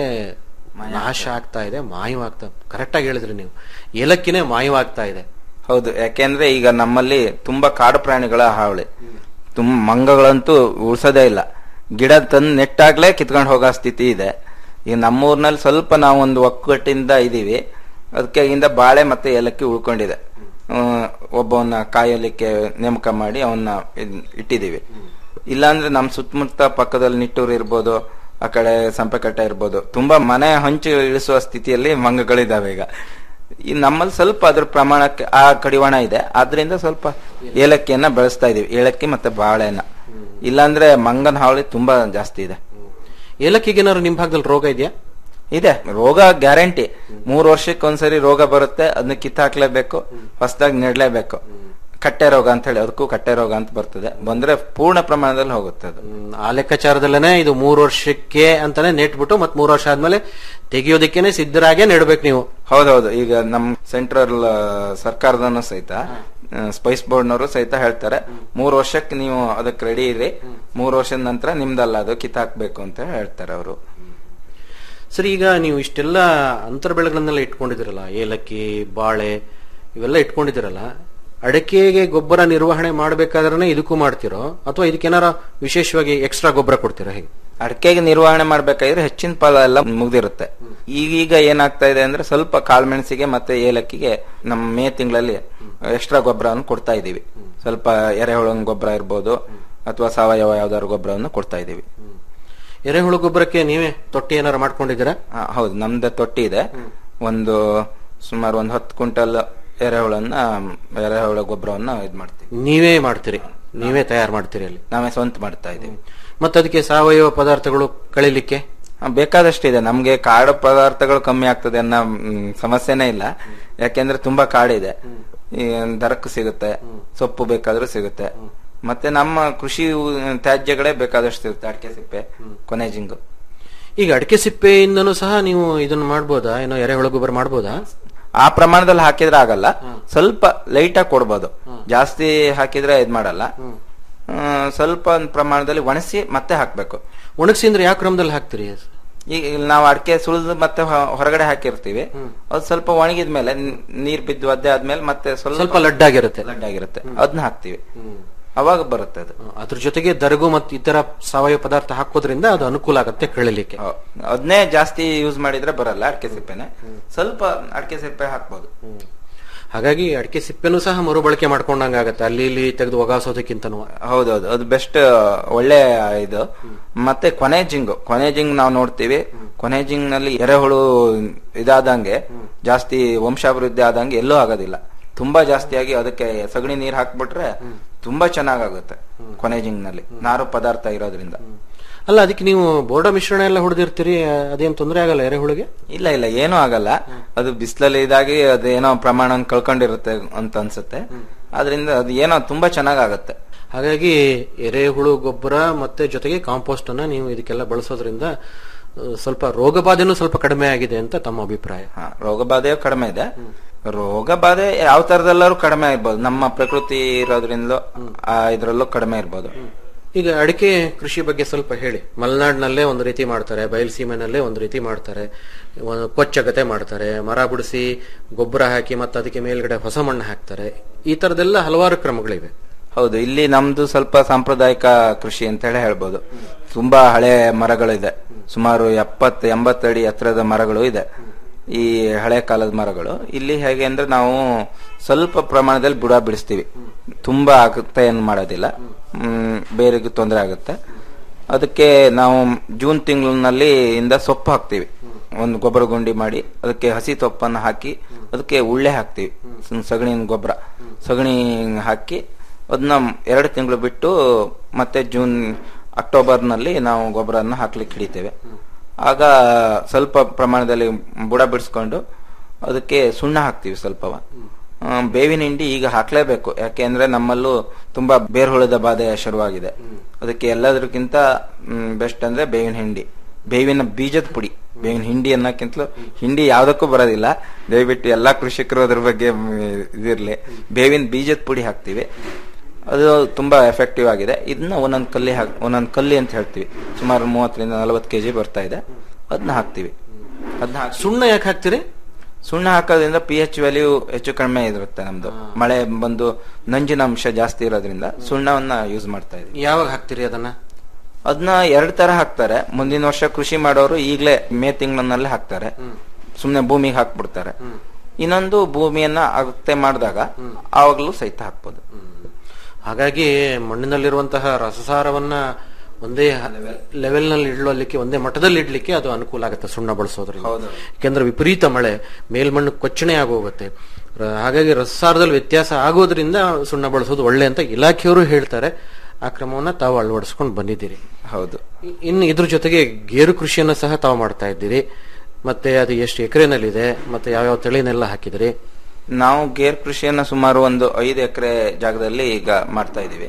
ನಾಶ ಆಗ್ತಾ ಇದೆ ಮಾಯವಾಗ್ತಾ ಕರೆಕ್ಟ್ ಆಗಿ ಹೇಳಿದ್ರಿ ನೀವು ಏಲಕ್ಕಿನೇ ಮಾಯವಾಗ್ತಾ ಇದೆ ಹೌದು ಯಾಕೆಂದ್ರೆ ಈಗ ನಮ್ಮಲ್ಲಿ ತುಂಬಾ ಕಾಡು ಪ್ರಾಣಿಗಳ ಹಾವಳಿ ತುಂಬ ಮಂಗಗಳಂತೂ ಉಳ್ಸೋದೇ ಇಲ್ಲ ಗಿಡ ತಂದು ನೆಟ್ಟಾಗ್ಲೇ ಕಿತ್ಕೊಂಡು ಹೋಗೋ ಸ್ಥಿತಿ ಇದೆ ಈಗ ನಮ್ಮೂರ್ನಲ್ಲಿ ಸ್ವಲ್ಪ ನಾವು ಒಂದು ಒಕ್ಕಟ್ಟಿಂದ ಇದೀವಿ ಅದಕ್ಕೆ ಇಂದ ಬಾಳೆ ಮತ್ತೆ ಏಲಕ್ಕಿ ಉಳ್ಕೊಂಡಿದೆ ಆ, ಒಬ್ಬವನ್ನ ಕಾಯಲಿಕ್ಕೆ ನೇಮಕ ಮಾಡಿ ಅವನ್ನ ಇದ್- ಇಟ್ಟಿದೀವಿ ಇಲ್ಲಾಂದ್ರೆ ನಮ್ ಸುತ್ತಮುತ್ತ ಪಕ್ಕದಲ್ಲಿ ನಿಟ್ಟೂರು ಇರ್ಬೋದು ಆ ಕಡೆ ಸಂಪೆಕಟ್ಟೆ ಇರ್ಬೋದು ತುಂಬಾ ಮನೆ ಹಂಚು ಇಳಿಸುವ ಸ್ಥಿತಿಯಲ್ಲಿ ಮಂಗಗಳಿದಾವೆ ಈಗ ಈ ನಮ್ಮಲ್ಲಿ ಸ್ವಲ್ಪ ಅದ್ರ ಪ್ರಮಾಣಕ್ಕೆ ಆ ಕಡಿವಾಣ ಇದೆ ಆದ್ರಿಂದ ಸ್ವಲ್ಪ ಏಲಕ್ಕಿಯನ್ನ ಬೆಳೆಸ್ತಾ ಇದೀವಿ ಏಲಕ್ಕಿ ಮತ್ತೆ ಬಾಳೆನ ಇಲ್ಲಾಂದ್ರೆ ಮಂಗನ ಹಾವಳಿ ತುಂಬಾ ಜಾಸ್ತಿ ಇದೆ ಏಲಕ್ಕಿಗೆ ಏನಾದ್ರು ನಿಮ್ ಭಾಗದಲ್ಲಿ ರೋಗ ಇದೆಯಾ ಇದೆ ರೋಗ ಗ್ಯಾರಂಟಿ ಮೂರ್ ವರ್ಷಕ್ಕೆ ಒಂದ್ಸರಿ ರೋಗ ಬರುತ್ತೆ ಅದನ್ನ ಕಿತ್ತಾಕ್ಲೇಬೇಕು ಹೊಸದಾಗಿ ನೆಡ್ಲೇಬೇಕು ಕಟ್ಟೆ ರೋಗ ಅಂತ ಹೇಳಿ ಅದಕ್ಕೂ ಕಟ್ಟೆ ರೋಗ ಅಂತ ಬರ್ತದೆ ಬಂದ್ರೆ ಪೂರ್ಣ ಪ್ರಮಾಣದಲ್ಲಿ ಹೋಗುತ್ತೆ ಅದು ಹ್ಮ್, ಆ ಲೆಕ್ಕಾಚಾರದಲ್ಲೇನೆ ಇದು ಮೂರು ವರ್ಷಕ್ಕೆ ಅಂತಾನೆ ನೆಟ್ಬಿಟ್ಟು ಮತ್ ಮೂರು ವರ್ಷ ಆದ್ಮೇಲೆ ತೆಗೆಯೋದಕ್ಕೇನೆ ಸಿದ್ಧರಾಗೆ ನೆಡ್ಬೇಕು ನೀವು ಹೌದೌದು ಈಗ ನಮ್ ಸೆಂಟ್ರಲ್ ಸರ್ಕಾರದನ್ನು ಸಹಿತ ಸ್ಪೈಸ್ ಬೋರ್ಡ್ನವರು ಸಹಿತ ಹೇಳ್ತಾರೆ ಮೂರು ವರ್ಷಕ್ಕೆ ನೀವು ಅದಕ್ಕೆ ರೆಡಿ ಇರಿ ಮೂರು ವರ್ಷದ ನಂತರ ನಿಮ್ದಲ್ಲ ಅದು ಕಿತ್ತಾಕ್ಬೇಕು ಅಂತ ಹೇಳ್ತಾರೆ ಅವರು ಸರಿ ಈಗ ನೀವು ಇಷ್ಟೆಲ್ಲ ಅಂತರ ಬೆಳೆಗಳನ್ನೆಲ್ಲ ಇಟ್ಕೊಂಡಿದ್ದೀರಲ್ಲ ಏಲಕ್ಕಿ ಬಾಳೆ ಇವೆಲ್ಲ ಇಟ್ಕೊಂಡಿದ್ದೀರಲ್ಲ ಅಡಕೆಗೆ ಗೊಬ್ಬರ ನಿರ್ವಹಣೆ ಮಾಡ್ಬೇಕಾದ್ರೆ ಇದಕ್ಕೂ ಮಾಡ್ತಿರೋ ಅಥವಾ ಇದಕ್ಕೇನಾರ ವಿಶೇಷವಾಗಿ ಎಕ್ಸ್ಟ್ರಾ ಗೊಬ್ಬರ ಕೊಡ್ತೀರಾ ಹೇಗೆ ಅಡಕೆಗೆ ನಿರ್ವಹಣೆ ಮಾಡ್ಬೇಕಾದ್ರೆ ಹೆಚ್ಚಿನ ಫಲ ಎಲ್ಲ ಮುಗ್ದಿರುತ್ತೆ ಈಗೀಗ ಏನಾಗ್ತಾ ಇದೆ ಅಂದ್ರೆ ಸ್ವಲ್ಪ ಕಾಳ್ಮೆಣಸಿಗೆ ಮತ್ತೆ ಏಲಕ್ಕಿಗೆ ನಮ್ಮ ಮೇ ತಿಂಗಳಲ್ಲಿ ಎಕ್ಸ್ಟ್ರಾ ಗೊಬ್ಬರವನ್ನು ಕೊಡ್ತಾ ಇದೀವಿ ಸ್ವಲ್ಪ ಎರೆಹುಳ ಗೊಬ್ಬರ ಇರ್ಬೋದು ಅಥವಾ ಸಾವಯವ ಯಾವ್ದಾದ್ರು ಗೊಬ್ಬರವನ್ನು ಕೊಡ್ತಾ ಇದೀವಿ ಎರೆಹುಳು ಗೊಬ್ಬರಕ್ಕೆ ನೀವೇ ತೊಟ್ಟಿ ಏನಾರು ಮಾಡ್ಕೊಂಡಿದ್ದೀರಾ ಹಾ, ಹೌದು ನಮ್ದು ತೊಟ್ಟಿ ಇದೆ ಒಂದು ಸುಮಾರು ಒಂದು ಹತ್ತು ಕ್ವಿಂಟಲ್ ಎರೆಹುಳನ್ನ ಎರೆಹುಳ ಗೊಬ್ಬರವನ್ನ ಇದ್ ಮಾಡ್ತೀವಿ ನೀವೇ ಮಾಡ್ತೀರಿ ನೀವೇ ತಯಾರು ಮಾಡ್ತೀರಿ ಅಲ್ಲಿ ನಾವೇ ಸ್ವಂತ ಮಾಡ್ತಾ ಇದೀವಿ ಮತ್ತೆ ಅದಕ್ಕೆ ಸಾವಯವ ಪದಾರ್ಥಗಳು ಕಳಿಲಿಕ್ಕೆ ಹಾ, ಬೇಕಾದಷ್ಟಿದೆ ನಮ್ಗೆ ಕಾಡು ಪದಾರ್ಥಗಳು ಕಮ್ಮಿ ಆಗ್ತದೆ ಅನ್ನೋ ಮ್, ಸಮಸ್ಯೆನೇ ಇಲ್ಲ ಯಾಕೆಂದ್ರೆ ತುಂಬಾ ಕಾಡಿದೆ ಈ ದರಕ್ಕೂ ಸಿಗುತ್ತೆ ಸೊಪ್ಪು ಬೇಕಾದ್ರೂ ಸಿಗುತ್ತೆ ಮತ್ತೆ ನಮ್ಮ ಕೃಷಿ ಉ- ತ್ಯಾಜ್ಯಗಳೇ ಬೇಕಾದಷ್ಟು ಸಿಗುತ್ತೆ ಅಡಿಕೆ ಸಿಪ್ಪೆ ಕೊನೆ ಜಿಂಗು ಈಗ ಅಡಿಕೆ ಸಿಪ್ಪೆಯಿಂದನೂ ಸಹ ನೀವು ಇದನ್ನ ಮಾಡ್ಬೋದಾ ಏನೋ ಎರೆಹುಳು ಗೊಬ್ಬರ ಮಾಡ್ಬೋದಾ ಆ ಪ್ರಮಾಣದಲ್ಲಿ ಹಾಕಿದ್ರೆ ಆಗಲ್ಲ ಸ್ವಲ್ಪ ಲೈಟ್ ಆಗಿ ಕೊಡ್ಬೋದು ಜಾಸ್ತಿ ಹಾಕಿದ್ರೆ ಇದ್ ಮಾಡಲ್ಲ ಆ, ಸ್ವಲ್ಪ ಒಂದ್ ಪ್ರಮಾಣದಲ್ಲಿ ಒಣಸಿ ಮತ್ತೆ ಹಾಕ್ಬೇಕು ಒಣಗಿಸಿ ಅಂದ್ರೆ ಯಾವ ಕ್ರಮದಲ್ಲಿ ಹಾಕ್ತೀರಿ ಈಗ ಇಲ್ಲಿ ನಾವು ಅಡಿಕೆ ಸುಳಿದು ಮತ್ತೆ ಹೊ- ಹೊರಗಡೆ ಹಾಕಿರ್ತೀವಿ ಅದು ಸ್ವಲ್ಪ ಒಣಗಿದ ಮೇಲೆ ನೀರ್ ಬಿದ್ದು ಒದ್ದೆ ಆದ್ಮೇಲೆ ಮತ್ತೆ ಸ್ವಲ್ಪ ಸ್ವಲ್ಪ ಲಡ್ಡಾಗಿರುತ್ತೆ ಲಡ್ಡಾಗಿರುತ್ತೆ ಅದನ್ನ ಹಾಕ್ತಿವಿ ಅವಾಗ ಬರುತ್ತೆ ಅದು ಅದ್ರ ಜೊತೆಗೆ ದರಗು ಮತ್ತು ಇತರ ಸಾವಯವ ಪದಾರ್ಥ ಹಾಕೋದ್ರಿಂದ ಅದು ಅನುಕೂಲ ಆಗುತ್ತೆ ಕಳಿಲಿಕ್ಕೆ ಅದನ್ನೇ ಜಾಸ್ತಿ ಯೂಸ್ ಮಾಡಿದ್ರೆ ಬರಲ್ಲ ಅಡಿಕೆ ಸಿಪ್ಪೆನೆ ಸ್ವಲ್ಪ ಅಡಿಕೆ ಸಿಪ್ಪೆ ಹಾಕ್ಬೋದು ಹಾಗಾಗಿ ಅಡಿಕೆ ಸಿಪ್ಪೆನೂ ಸಹ ಮರುಬಳಕೆ ಮಾಡ್ಕೊಂಡಂಗ ಆಗತ್ತೆ ಅಲ್ಲಿ ಇಲ್ಲಿ ತೆಗೆದು ಒಗಾಸೋದಕ್ಕಿಂತನೂ ಹೌದೌದು ಅದು ಬೆಸ್ಟ್ ಒಳ್ಳೆ ಇದು ಮತ್ತೆ ಕೊನೆ ಜಿಂಗು ಕೊನೆ ಜಿಂಗ್ ನಾವು ನೋಡ್ತೀವಿ ಕೊನೆ ಜಿಂಗ್ ನಲ್ಲಿ ಎರೆಹುಳು ಇದಾದಂಗೆ ಜಾಸ್ತಿ ವಂಶಾಭಿವೃದ್ಧಿ ಆದಂಗೆ ಎಲ್ಲೂ ಆಗೋದಿಲ್ಲ ತುಂಬಾ ಜಾಸ್ತಿಯಾಗಿ ಅದಕ್ಕೆ ಸಗಣಿ ನೀರ್ ಹಾಕ್ಬಿಟ್ರೆ ತುಂಬಾ ಚೆನ್ನಾಗಾಗುತ್ತೆ ಕೊನೆ ಜಿಂಗ್ ನಲ್ಲಿ ನಾರು ಪದಾರ್ಥ ಇರೋದ್ರಿಂದ ಅಲ್ಲ ಅದಕ್ಕೆ ನೀವು ಬೋರ್ಡ ಮಿಶ್ರಣ ಎಲ್ಲ ಹೊಡೆದಿರ್ತೀರಿ ಅದೇನ್ ತೊಂದರೆ ಆಗಲ್ಲ ಎರೆಹುಳಿಗೆ ಇಲ್ಲ ಇಲ್ಲ ಏನೂ ಆಗಲ್ಲ ಅದು ಬಿಸಿಲಲ್ಲಿ ಇದಾಗಿ ಅದೇನೋ ಪ್ರಮಾಣ ಕಳ್ಕೊಂಡಿರುತ್ತೆ ಅಂತ ಅನ್ಸುತ್ತೆ ಅದರಿಂದ ಅದು ಏನೋ ತುಂಬಾ ಚೆನ್ನಾಗಾಗತ್ತೆ ಹಾಗಾಗಿ ಎರೆಹುಳು ಗೊಬ್ಬರ ಮತ್ತೆ ಜೊತೆಗೆ ಕಾಂಪೋಸ್ಟ್ ಅನ್ನ ನೀವು ಇದಕ್ಕೆಲ್ಲ ಬಳಸೋದ್ರಿಂದ ಆ, ಸ್ವಲ್ಪ ರೋಗ ಬಾಧೆನೂ ಸ್ವಲ್ಪ ಕಡಿಮೆ ಆಗಿದೆ ಅಂತ ತಮ್ಮ ಅಭಿಪ್ರಾಯ ಹಾ, ರೋಗ ಬಾಧೆಯು ಕಡಿಮೆ ಇದೆ ರೋಗ ಬಾಧೆ ಯಾವ ತರದೆಲ್ಲರೂ ಕಡಿಮೆ ಇರ್ಬೋದು ನಮ್ಮ ಪ್ರಕೃತಿ ಇರೋದ್ರಿಂದ ಆ ಇದ್ರಲ್ಲೂ ಕಡಿಮೆ ಇರ್ಬೋದು ಈಗ ಅಡಿಕೆ ಕೃಷಿ ಬಗ್ಗೆ ಸ್ವಲ್ಪ ಹೇಳಿ ಮಲೆನಾಡಿನಲ್ಲೇ ಒಂದು ರೀತಿ ಮಾಡ್ತಾರೆ ಬಯಲುಸೀಮೆನಲ್ಲೇ ಒಂದು ರೀತಿ ಮಾಡ್ತಾರೆ ಒಂದು ಕೊಚ್ಚಗತೆ ಮಾಡ್ತಾರೆ ಮರ ಬಿಡಿಸಿ ಗೊಬ್ಬರ ಹಾಕಿ ಮತ್ತೆ ಅದಕ್ಕೆ ಮೇಲ್ಗಡೆ ಹೊಸ ಮಣ್ಣು ಹಾಕ್ತಾರೆ ಈ ತರದೆಲ್ಲ ಹಲವಾರು ಕ್ರಮಗಳಿವೆ ಹೌದು ಇಲ್ಲಿ ನಮ್ದು ಸ್ವಲ್ಪ ಸಾಂಪ್ರದಾಯಿಕ ಕೃಷಿ ಅಂತ ಹೇಳಿ ಹೇಳ್ಬೋದು ತುಂಬಾ ಹಳೆ ಮರಗಳಿದೆ ಸುಮಾರು ಎಪ್ಪತ್ತು ಎಂಬತ್ತಡಿ ಎತ್ತರದ ಮರಗಳು ಇದೆ ಈ ಹಳೆ ಕಾಲದ ಮರಗಳು ಇಲ್ಲಿ ಹೇಗೆ ಅಂದ್ರೆ ನಾವು ಸ್ವಲ್ಪ ಪ್ರಮಾಣದಲ್ಲಿ ಬುಡ ಬಿಡಿಸ್ತೀವಿ ತುಂಬಾ ಆಗುತ್ತೆ ಏನು ಮಾಡೋದಿಲ್ಲ ಹ್ಮ್ ಬೇರೆಗೂ ತೊಂದರೆ ಆಗುತ್ತೆ ಅದಕ್ಕೆ ನಾವು ಜೂನ್ ತಿಂಗಳಿನಲ್ಲಿ ಇಂದ ಸೊಪ್ಪು ಹಾಕ್ತಿವಿ ಒಂದು ಗೊಬ್ಬರ ಗುಂಡಿ ಮಾಡಿ ಅದಕ್ಕೆ ಹಸಿ ಸೊಪ್ಪನ್ನು ಹಾಕಿ ಅದಕ್ಕೆ ಉಳ್ಳೆ ಹಾಕ್ತಿವಿ ಸ- ಸಗಣಿ ಗೊಬ್ಬರ ಸಗಣಿ ಹಾಕಿ ಅದನ್ನ ಎರಡು ತಿಂಗಳು ಬಿಟ್ಟು ಮತ್ತೆ ಜೂನ್ ಅಕ್ಟೋಬರ್ ನಲ್ಲಿ ನಾವು ಗೊಬ್ಬರನ್ನ ಹಾಕ್ಲಿಕ್ಕೆ ಹಿಡಿತೇವೆ ಆಗ ಸ್ವಲ್ಪ ಪ್ರಮಾಣದಲ್ಲಿ ಬುಡ ಬಿಡಿಸ್ಕೊಂಡು ಅದಕ್ಕೆ ಸುಣ್ಣ ಹಾಕ್ತಿವಿ ಸ್ವಲ್ಪವ ಆ, ಬೇವಿನ ಹಿಂಡಿ ಈಗ ಹಾಕ್ಲೇಬೇಕು ಯಾಕೆಂದ್ರೆ ನಮ್ಮಲ್ಲೂ ತುಂಬಾ ಬೇರ್ಹುಳದ ಬಾಧೆ ಶುರುವಾಗಿದೆ ಅದಕ್ಕೆ ಎಲ್ಲದಕ್ಕಿಂತ ಬೆಸ್ಟ್ ಅಂದ್ರೆ ಬೇವಿನ ಹಿಂಡಿ ಬೇವಿನ ಬೀಜದ ಪುಡಿ ಬೇವಿನ ಹಿಂಡಿ ಅನ್ನಕ್ಕಿಂತಲೂ ಹಿಂಡಿ ಯಾವ್ದಕ್ಕೂ ಬರೋದಿಲ್ಲ ದಯವಿಟ್ಟು ಎಲ್ಲಾ ಕೃಷಿಕರು ಅದ್ರ ಬಗ್ಗೆ ಮ್, ಇದಿರ್ಲಿ ಬೇವಿನ ಬೀಜದ ಪುಡಿ ಹಾಕ್ತಿವಿ ಅದು ತುಂಬಾ ಎಫೆಕ್ಟಿವ್ ಆಗಿದೆ ಇದನ್ನ ಒಂದೊಂದ್ ಕಲ್ಲಿ ಹಾಕ್ ಒಂದೊಂದ್ ಕಲ್ಲಿ ಅಂತ ಹೇಳ್ತೀವಿ ಸುಮಾರು ಮೂವತ್ತರಿಂದ ನಲವತ್ತು ಕೆಜಿ ಬರ್ತಾ ಇದೆ ಅದನ್ನ ಹಾಕ್ತಿವಿ ಅದನ್ನ ಹಾಕಿ ಸುಣ್ಣ ಯಾಕೆ ಹಾಕ್ತೀರಿ ಸುಣ್ಣ ಹಾಕೋದ್ರಿಂದ ಪಿ ಎಚ್ ವ್ಯಾಲ್ಯೂ ಹೆಚ್ಚು ಕಡಿಮೆ ಇರುತ್ತೆ ನಮ್ದು ಮಳೆ ಬಂದು ನಂಜಿನ ಅಂಶ ಜಾಸ್ತಿ ಇರೋದ್ರಿಂದ ಸುಣ್ಣವನ್ನ ಯೂಸ್ ಮಾಡ್ತಾ ಇದೀವಿ ಯಾವಾಗ ಹಾಕ್ತೀರಿ ಅದನ್ನ ಅದನ್ನ ಎರಡ್ ತರ ಹಾಕ್ತಾರೆ ಮುಂದಿನ ವರ್ಷ ಕೃಷಿ ಮಾಡೋರು ಈಗಲೇ ಮೇ ತಿಂಗಳನ್ನಲ್ಲೇ ಹಾಕ್ತಾರೆ ಸುಮ್ನೆ ಭೂಮಿಗೆ ಹಾಕ್ಬಿಡ್ತಾರೆ ಇನ್ನೊಂದು ಭೂಮಿಯನ್ನ ಅಗತ್ಯ ಮಾಡಿದಾಗ ಆವಾಗ್ಲೂ ಸಹಿತ ಹಾಕ್ಬೋದು ಹಾಗಾಗಿ ಮಣ್ಣಿನಲ್ಲಿರುವಂತಹ ರಸಸಾರವನ್ನ ಒಂದೇ ಲೆವೆಲ್ ನಲ್ಲಿ ಇಡಲಿಕ್ಕೆ ಒಂದೇ ಮಟ್ಟದಲ್ಲಿ ಇಡ್ಲಿಕ್ಕೆ ಅದು ಅನುಕೂಲ ಆಗುತ್ತೆ ಸುಣ್ಣ ಬಳಸೋದ್ರಿಂದ ಯಾಕೆಂದ್ರೆ ವಿಪರೀತ ಮಳೆ ಮೇಲ್ಮಣ್ಣು ಕೊಚ್ಚಣೆ ಆಗೋಗುತ್ತೆ ರ- ಹಾಗಾಗಿ ರಸಸಾರದಲ್ಲಿ ವ್ಯತ್ಯಾಸ ಆಗೋದ್ರಿಂದ ಸುಣ್ಣ ಬಳಸೋದು ಒಳ್ಳೆ ಅಂತ ಇಲಾಖೆಯವರು ಹೇಳ್ತಾರೆ ಆ ಕ್ರಮವನ್ನ ತಾವು ಅಳವಡಿಸ್ಕೊಂಡು ಬಂದಿದ್ದೀರಿ ಹೌದು ಇ- ಇನ್ನು ಇದ್ರ ಜೊತೆಗೆ ಗೇರು ಕೃಷಿಯನ್ನು ಸಹ ತಾವು ಮಾಡ್ತಾ ಇದ್ದೀರಿ ಮತ್ತೆ ಅದು ಎಷ್ಟು ಎಕರೆನಲ್ಲಿದೆ ಮತ್ತೆ ಯಾವ್ಯಾವ ತಳಿನೆಲ್ಲ ಹಾಕಿದಿರಿ ನಾವು ಗೇರ್ ಕೃಷಿಯನ್ನ ಸುಮಾರು ಒಂದು ಐದು ಎಕರೆ ಜಾಗದಲ್ಲಿ ಈಗ ಮಾಡ್ತಾ ಇದೀವಿ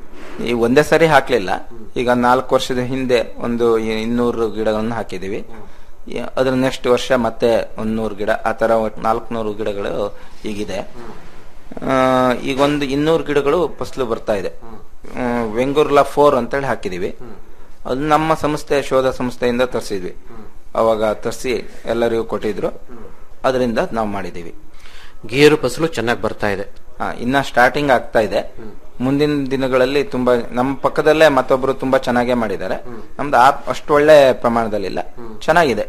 ಈ ಒಂದೇ ಸರಿ ಹಾಕ್ಲಿಲ್ಲ ಈಗ ನಾಲ್ಕು ವರ್ಷದ ಹಿಂದೆ ಒಂದು ಇನ್ನೂರು ಗಿಡಗಳನ್ನು ಹಾಕಿದೀವಿ ಈ- ಅದ್ರ ನೆಕ್ಸ್ಟ್ ವರ್ಷ ಮತ್ತೆ ಒಂದ್ ನೂರು ಗಿಡ ಆ ತರ ನಾಲ್ಕುನೂರು ಗಿಡಗಳು ಈಗಿದೆ ಆ, ಈಗ ಒಂದು ಇನ್ನೂರು ಗಿಡಗಳು ಫಸಲು ಬರ್ತಾ ಇದೆ ಹ್ಮ್, ವೆಂಗುರ್ಲಾ ಫೋರ್ ಅಂತೇಳಿ ಹಾಕಿದೀವಿ ಅದು ನಮ್ಮ ಸಂಸ್ಥೆ ಶೋಧ ಸಂಸ್ಥೆಯಿಂದ ತರಿಸಿದ್ವಿ ಅವಾಗ ತರಿಸಿ ಎಲ್ಲರಿಗೂ ಕೊಟ್ಟಿದ್ರು ಅದರಿಂದ ನಾವು ಮಾಡಿದೀವಿ ಗೇರು ಫಸಲು ಚೆನ್ನಾಗಿ ಬರ್ತಾ ಇದೆ ಹಾ, ಇನ್ನ ಸ್ಟಾರ್ಟಿಂಗ್ ಆಗ್ತಾ ಇದೆ ಮುಂದಿನ ದಿನಗಳಲ್ಲಿ ತುಂಬಾ ನಮ್ಮ ಪಕ್ಕದಲ್ಲೇ ಮತ್ತೊಬ್ರು ತುಂಬಾ ಚೆನ್ನಾಗೇ ಮಾಡಿದ್ದಾರೆ ನಮ್ದು ಆ- ಅಷ್ಟು ಒಳ್ಳೆ ಪ್ರಮಾಣದಲ್ಲಿಲ್ಲ ಚೆನ್ನಾಗಿದೆ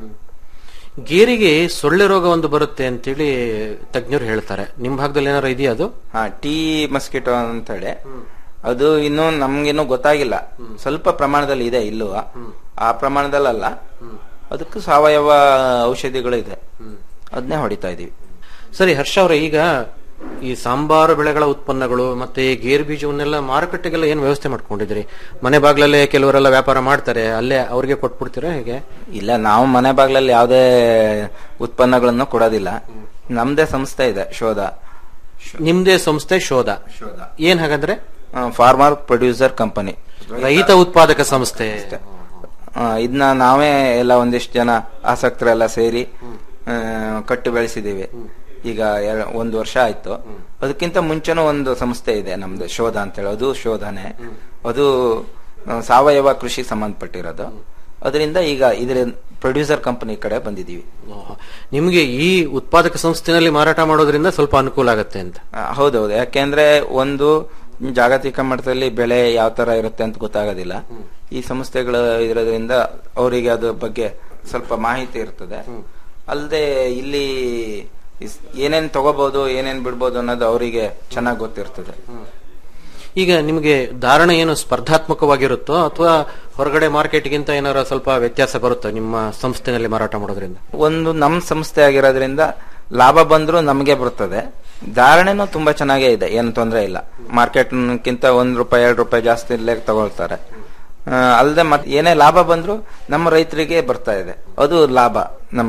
ಗೇರಿಗೆ ಸೊಳ್ಳೆ ರೋಗ ಒಂದು ಬರುತ್ತೆ ಅಂತೇಳಿ ತಜ್ಞರು ಹೇಳ್ತಾರೆ ನಿಮ್ ಭಾಗದಲ್ಲಿ ಏನಾರು ಇದೆಯಾ ಅದು ಹಾ ಟೀ ಮಸ್ಕಿಟೋ ಅಂತ ಹೇಳಿ ಅದು ಇನ್ನು ನಮ್ಗೇನು ಗೊತ್ತಾಗಿಲ್ಲ ಸ್ವಲ್ಪ ಪ್ರಮಾಣದಲ್ಲಿ ಇದೆ ಇಲ್ಲೂ ಆ ಪ್ರಮಾಣದಲ್ಲಲ್ಲ ಅದಕ್ಕೂ ಸಾವಯವ ಔಷಧಿಗಳು ಇದೆ ಅದನ್ನೇ ಹೊಡಿತಾ ಇದೀವಿ ಸರಿ ಹರ್ಷ ಅವರೇ ಈಗ ಈ ಸಾಂಬಾರು ಬೆಳೆಗಳ ಉತ್ಪನ್ನಗಳು ಮತ್ತೆ ಈ ಗೇರು ಬೀಜವನ್ನೆಲ್ಲ ಮಾರುಕಟ್ಟೆಗೆಲ್ಲ ಏನ್ ವ್ಯವಸ್ಥೆ ಮಾಡ್ಕೊಂಡಿದ್ದೀರಿ ಮನೆ ಬಾಗ್ಲಲ್ಲೇ ಕೆಲವರೆಲ್ಲ ವ್ಯಾಪಾರ ಮಾಡ್ತಾರೆ ಅಲ್ಲೇ ಅವ್ರಿಗೆ ಕೊಟ್ಬಿಡ್ತೀರಾ ಹೇಗೆ ಇಲ್ಲ ನಾವು ಮನೆ ಬಾಗ್ಲಲ್ಲಿ ಯಾವುದೇ ಉತ್ಪನ್ನಗಳನ್ನು ಕೊಡೋದಿಲ್ಲ ನಮ್ದೇ ಸಂಸ್ಥೆ ಇದೆ ಶೋಧ ನಿಮ್ದೇ ಸಂಸ್ಥೆ ಶೋಧ ಏನ್ ಹಾಗಂದ್ರೆ ಫಾರ್ಮರ್ ಪ್ರೊಡ್ಯೂಸರ್ ಕಂಪನಿ ರೈತ ಉತ್ಪಾದಕ ಸಂಸ್ಥೆ ಇದನ್ನ ನಾವೇ ಎಲ್ಲ ಒಂದಿಷ್ಟು ಜನ ಆಸಕ್ತರೆಲ್ಲ ಸೇರಿ ಆ, ಕಟ್ಟು ಬೆಳೆಸಿದೀವಿ ಈಗ ಎರ- ಒಂದು ವರ್ಷ ಆಯ್ತು ಅದಕ್ಕಿಂತ ಮುಂಚೆನೂ ಒಂದು ಸಂಸ್ಥೆ ಇದೆ ನಮ್ದು ಶೋಧ ಅಂತ ಹೇಳಿ ಅದು ಶೋಧನೆ ಅದು ಆ, ಸಾವಯವ ಕೃಷಿ ಸಂಬಂಧಪಟ್ಟಿರೋದು ಅದರಿಂದ ಈಗ ಇದ್ರ ಪ್ರೊಡ್ಯೂಸರ್ ಕಂಪನಿ ಕಡೆ ಬಂದಿದೀವಿ ಓಹೋ. ನಿಮ್ಗೆ ಈ ಉತ್ಪಾದಕ ಸಂಸ್ಥೆನಲ್ಲಿ ಮಾರಾಟ ಮಾಡೋದ್ರಿಂದ ಸ್ವಲ್ಪ ಅನುಕೂಲ ಆಗತ್ತೆ ಅಂತ ಆ, ಹೌದೌದು ಯಾಕೆಂದ್ರೆ ಒಂದು ಜಾಗತಿಕ ಮಟ್ಟದಲ್ಲಿ ಬೆಳೆ ಯಾವ ತರ ಇರುತ್ತೆ ಅಂತ ಗೊತ್ತಾಗೋದಿಲ್ಲ ಈ ಸಂಸ್ಥೆಗಳು ಇರೋದ್ರಿಂದ ಅವರಿಗೆ ಅದ್ರ ಬಗ್ಗೆ ಸ್ವಲ್ಪ ಮಾಹಿತಿ ಇರ್ತದೆ ಅಲ್ಲದೆ ಇಲ್ಲಿ ಇಸ್- ಏನೇನ್ ತಗೋಬಹುದು ಏನೇನ್ ಬಿಡ್ಬೋದು ಅನ್ನೋದು ಅವರಿಗೆ ಚೆನ್ನಾಗಿ ಗೊತ್ತಿರ್ತದೆ ಈಗ ನಿಮಗೆ ಧಾರಣೆ ಏನು ಸ್ಪರ್ಧಾತ್ಮಕವಾಗಿರುತ್ತೋ ಅಥವಾ ಹೊರಗಡೆ ಮಾರ್ಕೆಟ್ಗಿಂತ ಏನಾರ ಸ್ವಲ್ಪ ವ್ಯತ್ಯಾಸ ಬರುತ್ತೋ ನಿಮ್ಮ ಸಂಸ್ಥೆನಲ್ಲಿ ಮಾರಾಟ ಮಾಡೋದ್ರಿಂದ ಒಂದು ನಮ್ ಸಂಸ್ಥೆ ಆಗಿರೋದ್ರಿಂದ ಲಾಭ ಬಂದ್ರೂ ನಮಗೆ ಬರ್ತದೆ ಧಾರಣೆನೂ ತುಂಬಾ ಚೆನ್ನಾಗೇ ಇದೆ ಏನು ತೊಂದರೆ ಇಲ್ಲ ಮಾರ್ಕೆಟ್ಗಿಂತ ಒಂದ್ ರೂಪಾಯಿ ಎರಡು ರೂಪಾಯಿ ಜಾಸ್ತಿ ಇಲ್ಲೇ ತಗೊಳ್ತಾರೆ ಅಲ್ಲದೆ ಮತ್ತೆ ಏನೇ ಲಾಭ ಬಂದ್ರು ನಮ್ಮ ರೈತರಿಗೆ ಬರ್ತಾ ಇದೆ ಅದು ಲಾಭ ನಮಗೆ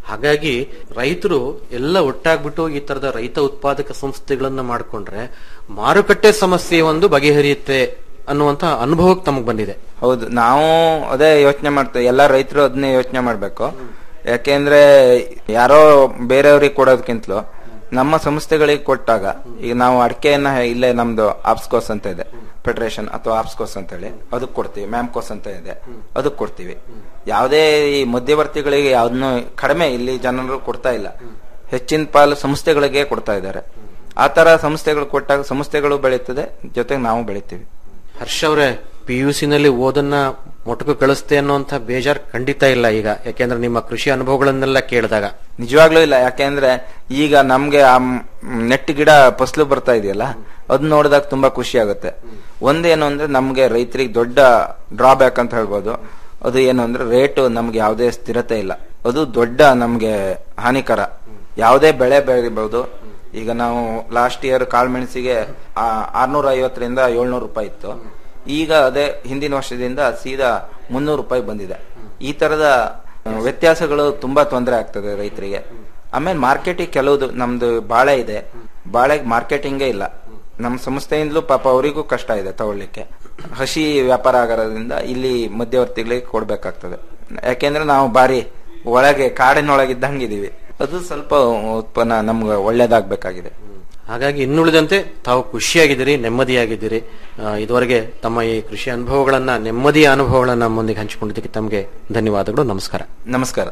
ಹಾಗಾಗಿ ರೈತರು ಎಲ್ಲ ಒಟ್ಟಾಗ್ಬಿಟ್ಟು ಈ ತರದ ರೈತ ಉತ್ಪಾದಕ ಸಂಸ್ಥೆಗಳನ್ನ ಮಾಡ್ಕೊಂಡ್ರೆ ಮಾರುಕಟ್ಟೆ ಸಮಸ್ಯೆ ಒಂದು ಬಗೆಹರಿಯುತ್ತೆ ಅನ್ನುವಂತ ಅನುಭವಕ್ಕೆ ತಮಗ್ ಬಂದಿದೆ ಹೌದು ನಾವು ಅದೇ ಯೋಚನೆ ಮಾಡ್ತೇವೆ ಎಲ್ಲ ರೈತರು ಅದನ್ನೇ ಯೋಚನೆ ಮಾಡ್ಬೇಕು ಯಾಕೆಂದ್ರೆ ಯಾರೋ ಬೇರೆಯವ್ರಿಗೆ ಕೊಡೋದಕ್ಕಿಂತಲೂ ನಮ್ಮ ಸಂಸ್ಥೆಗಳಿಗೆ ಕೊಟ್ಟಾಗ ಈಗ ನಾವು ಅಡಿಕೆಯನ್ನ ಇಲ್ಲೇ ನಮ್ದು ಆಪ್ಸ್ಕೋಸ್ ಅಂತ ಇದೆ ಫೆಡರೇಷನ್ ಅಥವಾ ಆಪ್ಸ್ಕೋಸ್ ಅಂತ ಹೇಳಿ ಅದಕ್ಕೆ ಕೊಡ್ತೀವಿ ಮ್ಯಾಮ್ಕೋಸ್ ಅಂತ ಇದೆ ಅದಕ್ಕೆ ಕೊಡ್ತೀವಿ ಯಾವುದೇ ಈ ಮಧ್ಯವರ್ತಿಗಳಿಗೆ ಯಾವ್ದನ್ನು ಕಡಿಮೆ ಇಲ್ಲಿ ಜನರು ಕೊಡ್ತಾ ಇಲ್ಲ ಹೆಚ್ಚಿನ ಪಾಲು ಸಂಸ್ಥೆಗಳಿಗೆ ಕೊಡ್ತಾ ಇದ್ದಾರೆ ಆ ತರ ಸಂಸ್ಥೆಗಳು ಕೊಟ್ಟಾಗ ಸಂಸ್ಥೆಗಳು ಬೆಳೀತದೆ ಜೊತೆಗೆ ನಾವು ಬೆಳಿತೀವಿ ಹರ್ಷ ಅವರೇ ಪಿ ಯು ನಲ್ಲಿ ಓದನ್ನ ಮೊಟಕು ಕಳಿಸ್ತೆ ಅನ್ನುವಂತ ಬೇಜಾರ್ ಖಂಡಿತ ಇಲ್ಲ ಈಗ ಯಾಕೆಂದ್ರೆ ನಿಮ್ಮ ಕೃಷಿ ಅನುಭವಗಳನ್ನೆಲ್ಲ ಕೇಳಿದಾಗ ನಿಜವಾಗ್ಲೂ ಇಲ್ಲ ಯಾಕೆಂದ್ರೆ ಈಗ ನಮ್ಗೆ ಆ ಮ್- ನೆಟ್ ಗಿಡ ಫಸಲು ಬರ್ತಾ ಇದೆಯಲ್ಲ ಅದ್ ನೋಡಿದಾಗ ತುಂಬಾ ಖುಷಿ ಆಗುತ್ತೆ ಒಂದೇನು ಅಂದ್ರೆ ನಮ್ಗೆ ರೈತರಿಗೆ ದೊಡ್ಡ ಡ್ರಾಬ್ಯಾಕ್ ಅಂತ ಹೇಳ್ಬೋದು ಅದು ಏನು ಅಂದ್ರೆ ರೇಟ್ ನಮ್ಗೆ ಯಾವುದೇ ಸ್ಥಿರತೆ ಇಲ್ಲ ಅದು ದೊಡ್ಡ ನಮ್ಗೆ ಹಾನಿಕರ ಯಾವುದೇ ಬೆಳೆ ಬೆಳಿಬಹುದು ಈಗ ನಾವು ಲಾಸ್ಟ್ ಇಯರ್ ಕಾಳುಮೆಣಸಿಗೆ ಆರ್ನೂರ ಐವತ್ತರಿಂದ ಏಳ್ನೂರು ರೂಪಾಯಿ ಇತ್ತು ಈಗ ಅದೇ ಹಿಂದಿನ ವರ್ಷದಿಂದ ಸೀದಾ ಮುನ್ನೂರು ರೂಪಾಯಿ ಬಂದಿದೆ ಈ ತರದ ಆ, ವ್ಯತ್ಯಾಸಗಳು ತುಂಬಾ ತೊಂದರೆ ಆಗ್ತದೆ ರೈತರಿಗೆ ಆಮೇಲೆ ಮಾರ್ಕೆಟಿಂಗ್ ಕೆಲವುದು ನಮ್ದು ಬಾಳೆ ಇದೆ ಬಾಳೆಗೆ ಮಾರ್ಕೆಟಿಂಗೇ ಇಲ್ಲ ನಮ್ಮ ಸಂಸ್ಥೆಯಿಂದಲೂ ಪಾಪ ಅವರಿಗೂ ಕಷ್ಟ ಇದೆ ತಗೊಳ್ಳಿಕ್ಕೆ ಹಸಿ ವ್ಯಾಪಾರ ಆಗೋದ್ರಿಂದ ಇಲ್ಲಿ ಮಧ್ಯವರ್ತಿಗಳಿಗೆ ಕೊಡ್ಬೇಕಾಗ್ತದೆ ಯಾಕೆಂದ್ರೆ ನಾವು ಬಾರಿ ಒಳಗೆ ಕಾಡಿನೊಳಗಿದ್ದಂಗಿದೀವಿ ಅದು ಸ್ವಲ್ಪ ಉತ್ಪನ್ನ ನಮ್ಗೆ ಒಳ್ಳೇದಾಗ್ಬೇಕಾಗಿದೆ ಹಾಗಾಗಿ ಇನ್ನುಳಿದಂತೆ ತಾವು ಖುಷಿಯಾಗಿದ್ದೀರಿ ನೆಮ್ಮದಿಯಾಗಿದ್ದೀರಿ ಆ, ಇದುವರೆಗೆ ತಮ್ಮ ಈ ಕೃಷಿ ಅನುಭವಗಳನ್ನ ನೆಮ್ಮದಿಯ ಅನುಭವಗಳನ್ನ ನಮ್ಮೊಂದಿಗೆ ಹಂಚಿಕೊಂಡಿದ್ದಕ್ಕೆ ತಮಗೆ ಧನ್ಯವಾದಗಳು ನಮಸ್ಕಾರ ನಮಸ್ಕಾರ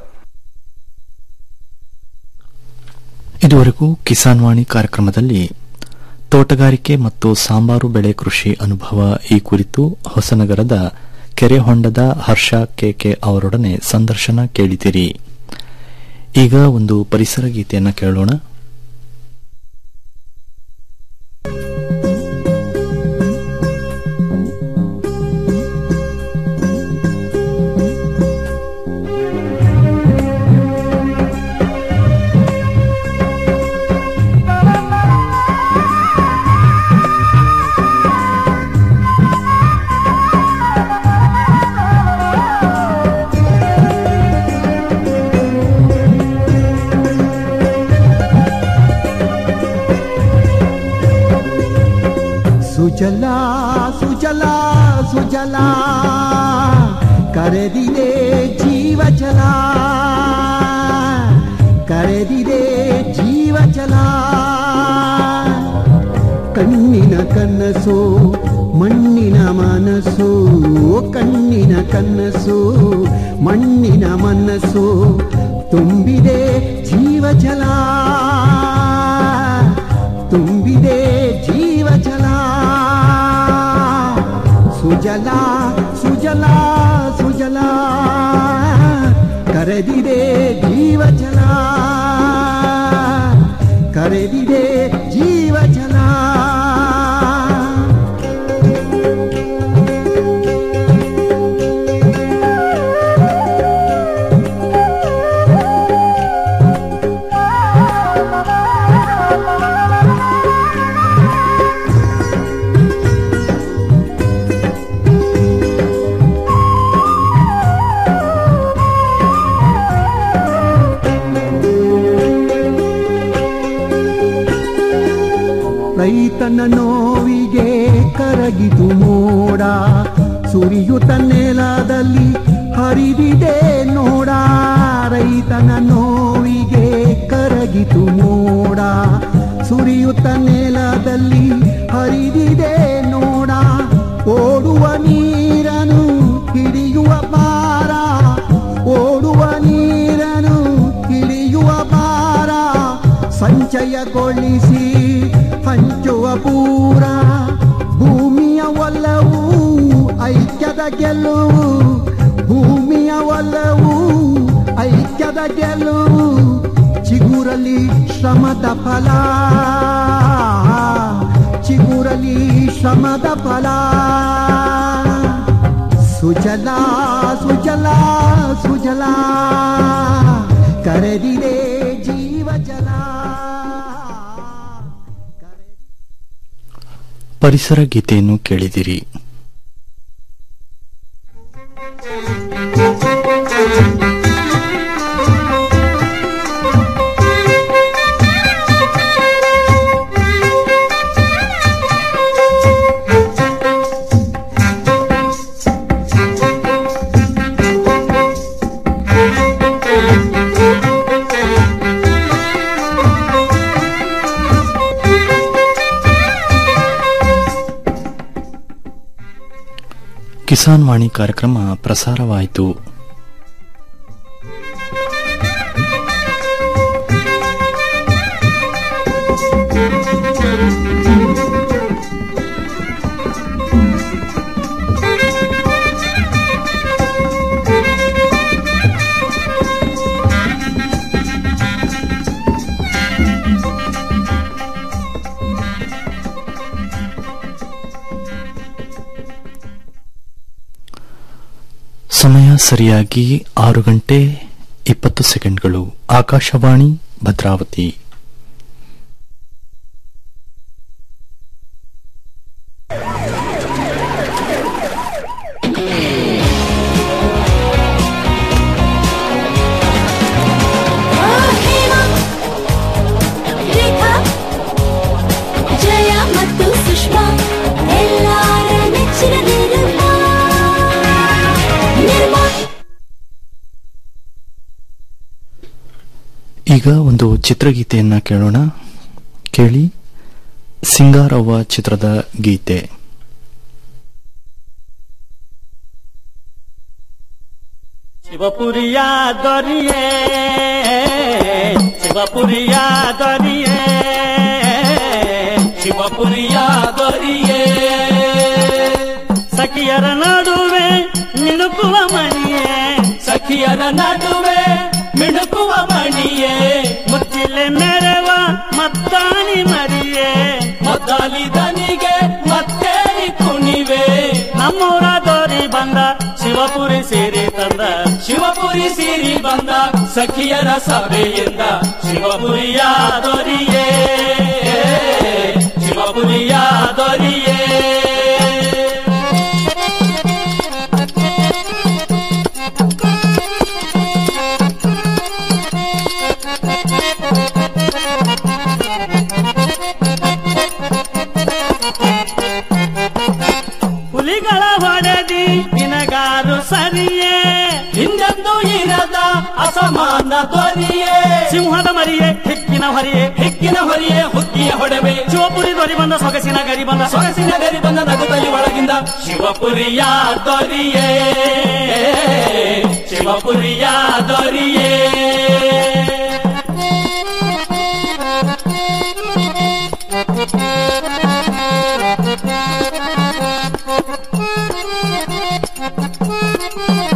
ಇದುವರೆಗೂ ಕಿಸಾನ್ ವಾಣಿ ಕಾರ್ಯಕ್ರಮದಲ್ಲಿ ತೋಟಗಾರಿಕೆ ಮತ್ತು ಸಾಂಬಾರು ಬೆಳೆ ಕೃಷಿ ಅನುಭವ ಈ ಕುರಿತು ಹೊಸನಗರದ ಕೆರೆಹೊಂಡದ ಹರ್ಷ ಕೆಕೆ ಅವರೊಡನೆ ಸಂದರ್ಶನ ಕೇಳಿದಿರಿ ಈಗ ಒಂದು ಪರಿಸರ ಗೀತೆಯನ್ನ ಕೇಳೋಣ ಸುಜಲಾ ಸುಜಲಾ ಸುಜಲಾ ಕರೆದಿದೆ ಜೀವ ಜಲ ಕರೆದಿದೆ ಜೀವ ಜಲ ಕಣ್ಣಿನ ಕನಸು ಮಣ್ಣಿನ ಮನಸ್ಸು ಕಣ್ಣಿನ ಕನಸು ಮಣ್ಣಿನ ಮನಸ್ಸು ತುಂಬಿದೆ ಜೀವ ಜಲ ತುಂಬಿದೆ ಜೀವ ಜಲ ಸುಜಲ ಸುಜಲ ಸುಜಲ ಕರೆದಿದೆ ಜೀವ ಜಲ ಕರೆದಿದೆ ಜೀವ ಜಲ ರೈತನ ನೋವಿಗೆ ಕರಗಿತು ಮೋಡ ಸುರಿಯುತ್ತ ನೆಲದಲ್ಲಿ ಹರಿದಿದೆ ನೋಡ ರೈತನ ನೋವಿಗೆ ಕರಗಿತು ಮೋಡ ಸುರಿಯುತ್ತ ನೆಲದಲ್ಲಿ ಹರಿದಿದೆ ನೋಡ ಓಡುವ ನೀರನು ಹಿಡಿಯುವ ಪಾರ ಓಡುವ ನೀರನು ಹಿಡಿಯುವ ಪಾರ ಸಂಚಯಗೊಳಿಸಿ ಹಂಚುವ ಪೂರ ಭೂಮಿಯ ಒಲವು ಐಕ್ಯದ ಗೆಲುವು ಭೂಮಿಯ ಒಲವು ಐಕ್ಯದ ಗೆಲುವು ಚಿಗುರಲಿ ಶ್ರಮದ ಫಲ ಚಿಗುರಲಿ ಶ್ರಮದ ಫಲ ಸುಜಲ ಸುಜಲ ಸುಜಲ ಕರೆದಿದೆ ಜೀವ ಜಲ ಪರಿಸರ ಗೀತೆಯನ್ನು ಕೇಳಿದಿರಿ ಕಿಸಾನ್ ವಾಣಿ ಕಾರ್ಯಕ್ರಮ ಪ್ರಸಾರವಾಯಿತು ಸಮಯ ಸರಿಯಾಗಿ ಆರು ಗಂಟೆ ಇಪ್ಪತ್ತು ಸೆಕೆಂಡ್ಗಳು ಆಕಾಶವಾಣಿ ಭದ್ರಾವತಿ ರೇಖಾ ಜಯ ಮತ್ತು ಸುಷ್ಮಾ ಎಲ್ಲಾರ ನೆಚ್ಚಿನ ನಿರ್ಮಾ ನಿರ್ಮಾ ಈಗ ಒಂದು ಚಿತ್ರಗೀತೆಯನ್ನ ಕೇಳೋಣ ಕೇಳಿ ಸಿಂಗಾರವ್ವ ಚಿತ್ರದ ಗೀತೆ ಶಿವಪುರಿಯ ದೊರಿಯೇ ಶಿವಪುರಿಯ ದೊರಿಯೇ ಶಿವಪುರಿಯ ದೊರಿಯೇ ಸಖಿಯರ ನಡುವೆ ಮಿಣುಕುವ ಮಣಿಯೇ ಸಖಿಯರ ನಡುವೆ ಮಿಣುಕುವ ಮಣಿಯೇ ಮುಚ್ಚಿಲೆ ಮೆರವ ಮತ್ತಾನಿ ಮರಿಯೇ ಮದ್ದಾಲಿ ದನಿಗೆ ಮತ್ತೇರಿ ಕುಣಿವೆ ನಮ್ಮೂರ ದೋರಿ ಬಂದ ಶಿವಪುರಿ ಸೀರಿ ತಂದ ಶಿವಪುರಿ ಸೀರಿ ಬಂದ ಸಖಿಯರ ಸಭೆಯಿಂದ ಶಿವಪುರಿಯ ದೊರಿಯೇ ಶಿವಪುರಿಯ ದೊರಿಯೇ ಹುಲಿಗಳ ಹೊಡೆದಿ ನಿನಗಾರು ಸರಿಯೇ ಹಿಂದೆಂದು ಇರದ ಅಸಮಾನ ದೊರಿಯೇ ಸಿಂಹದ ಮರಿಯೇ ಹಿಕ್ಕಿನ ಹೊರಿಯೇ ಹಿಕ್ಕಿನ ಹೊರಿಯೇ ಹುಕ್ಕಿಯ ಹೊಡೆವೆ ಶಿವಪುರಿ ದೊರಿ ಬಂದ ಸೊಗಸಿನ ಗರಿ ಬಂದ ಸೊಗಸಿನ ಗರಿ ಬಂದ ನಗುತ್ತಲಿ ಒಳಗಿಂದ ಶಿವಪುರಿಯ ದೊರಿಯೇ ಶಿವಪುರಿಯ ದೊರಿಯೇ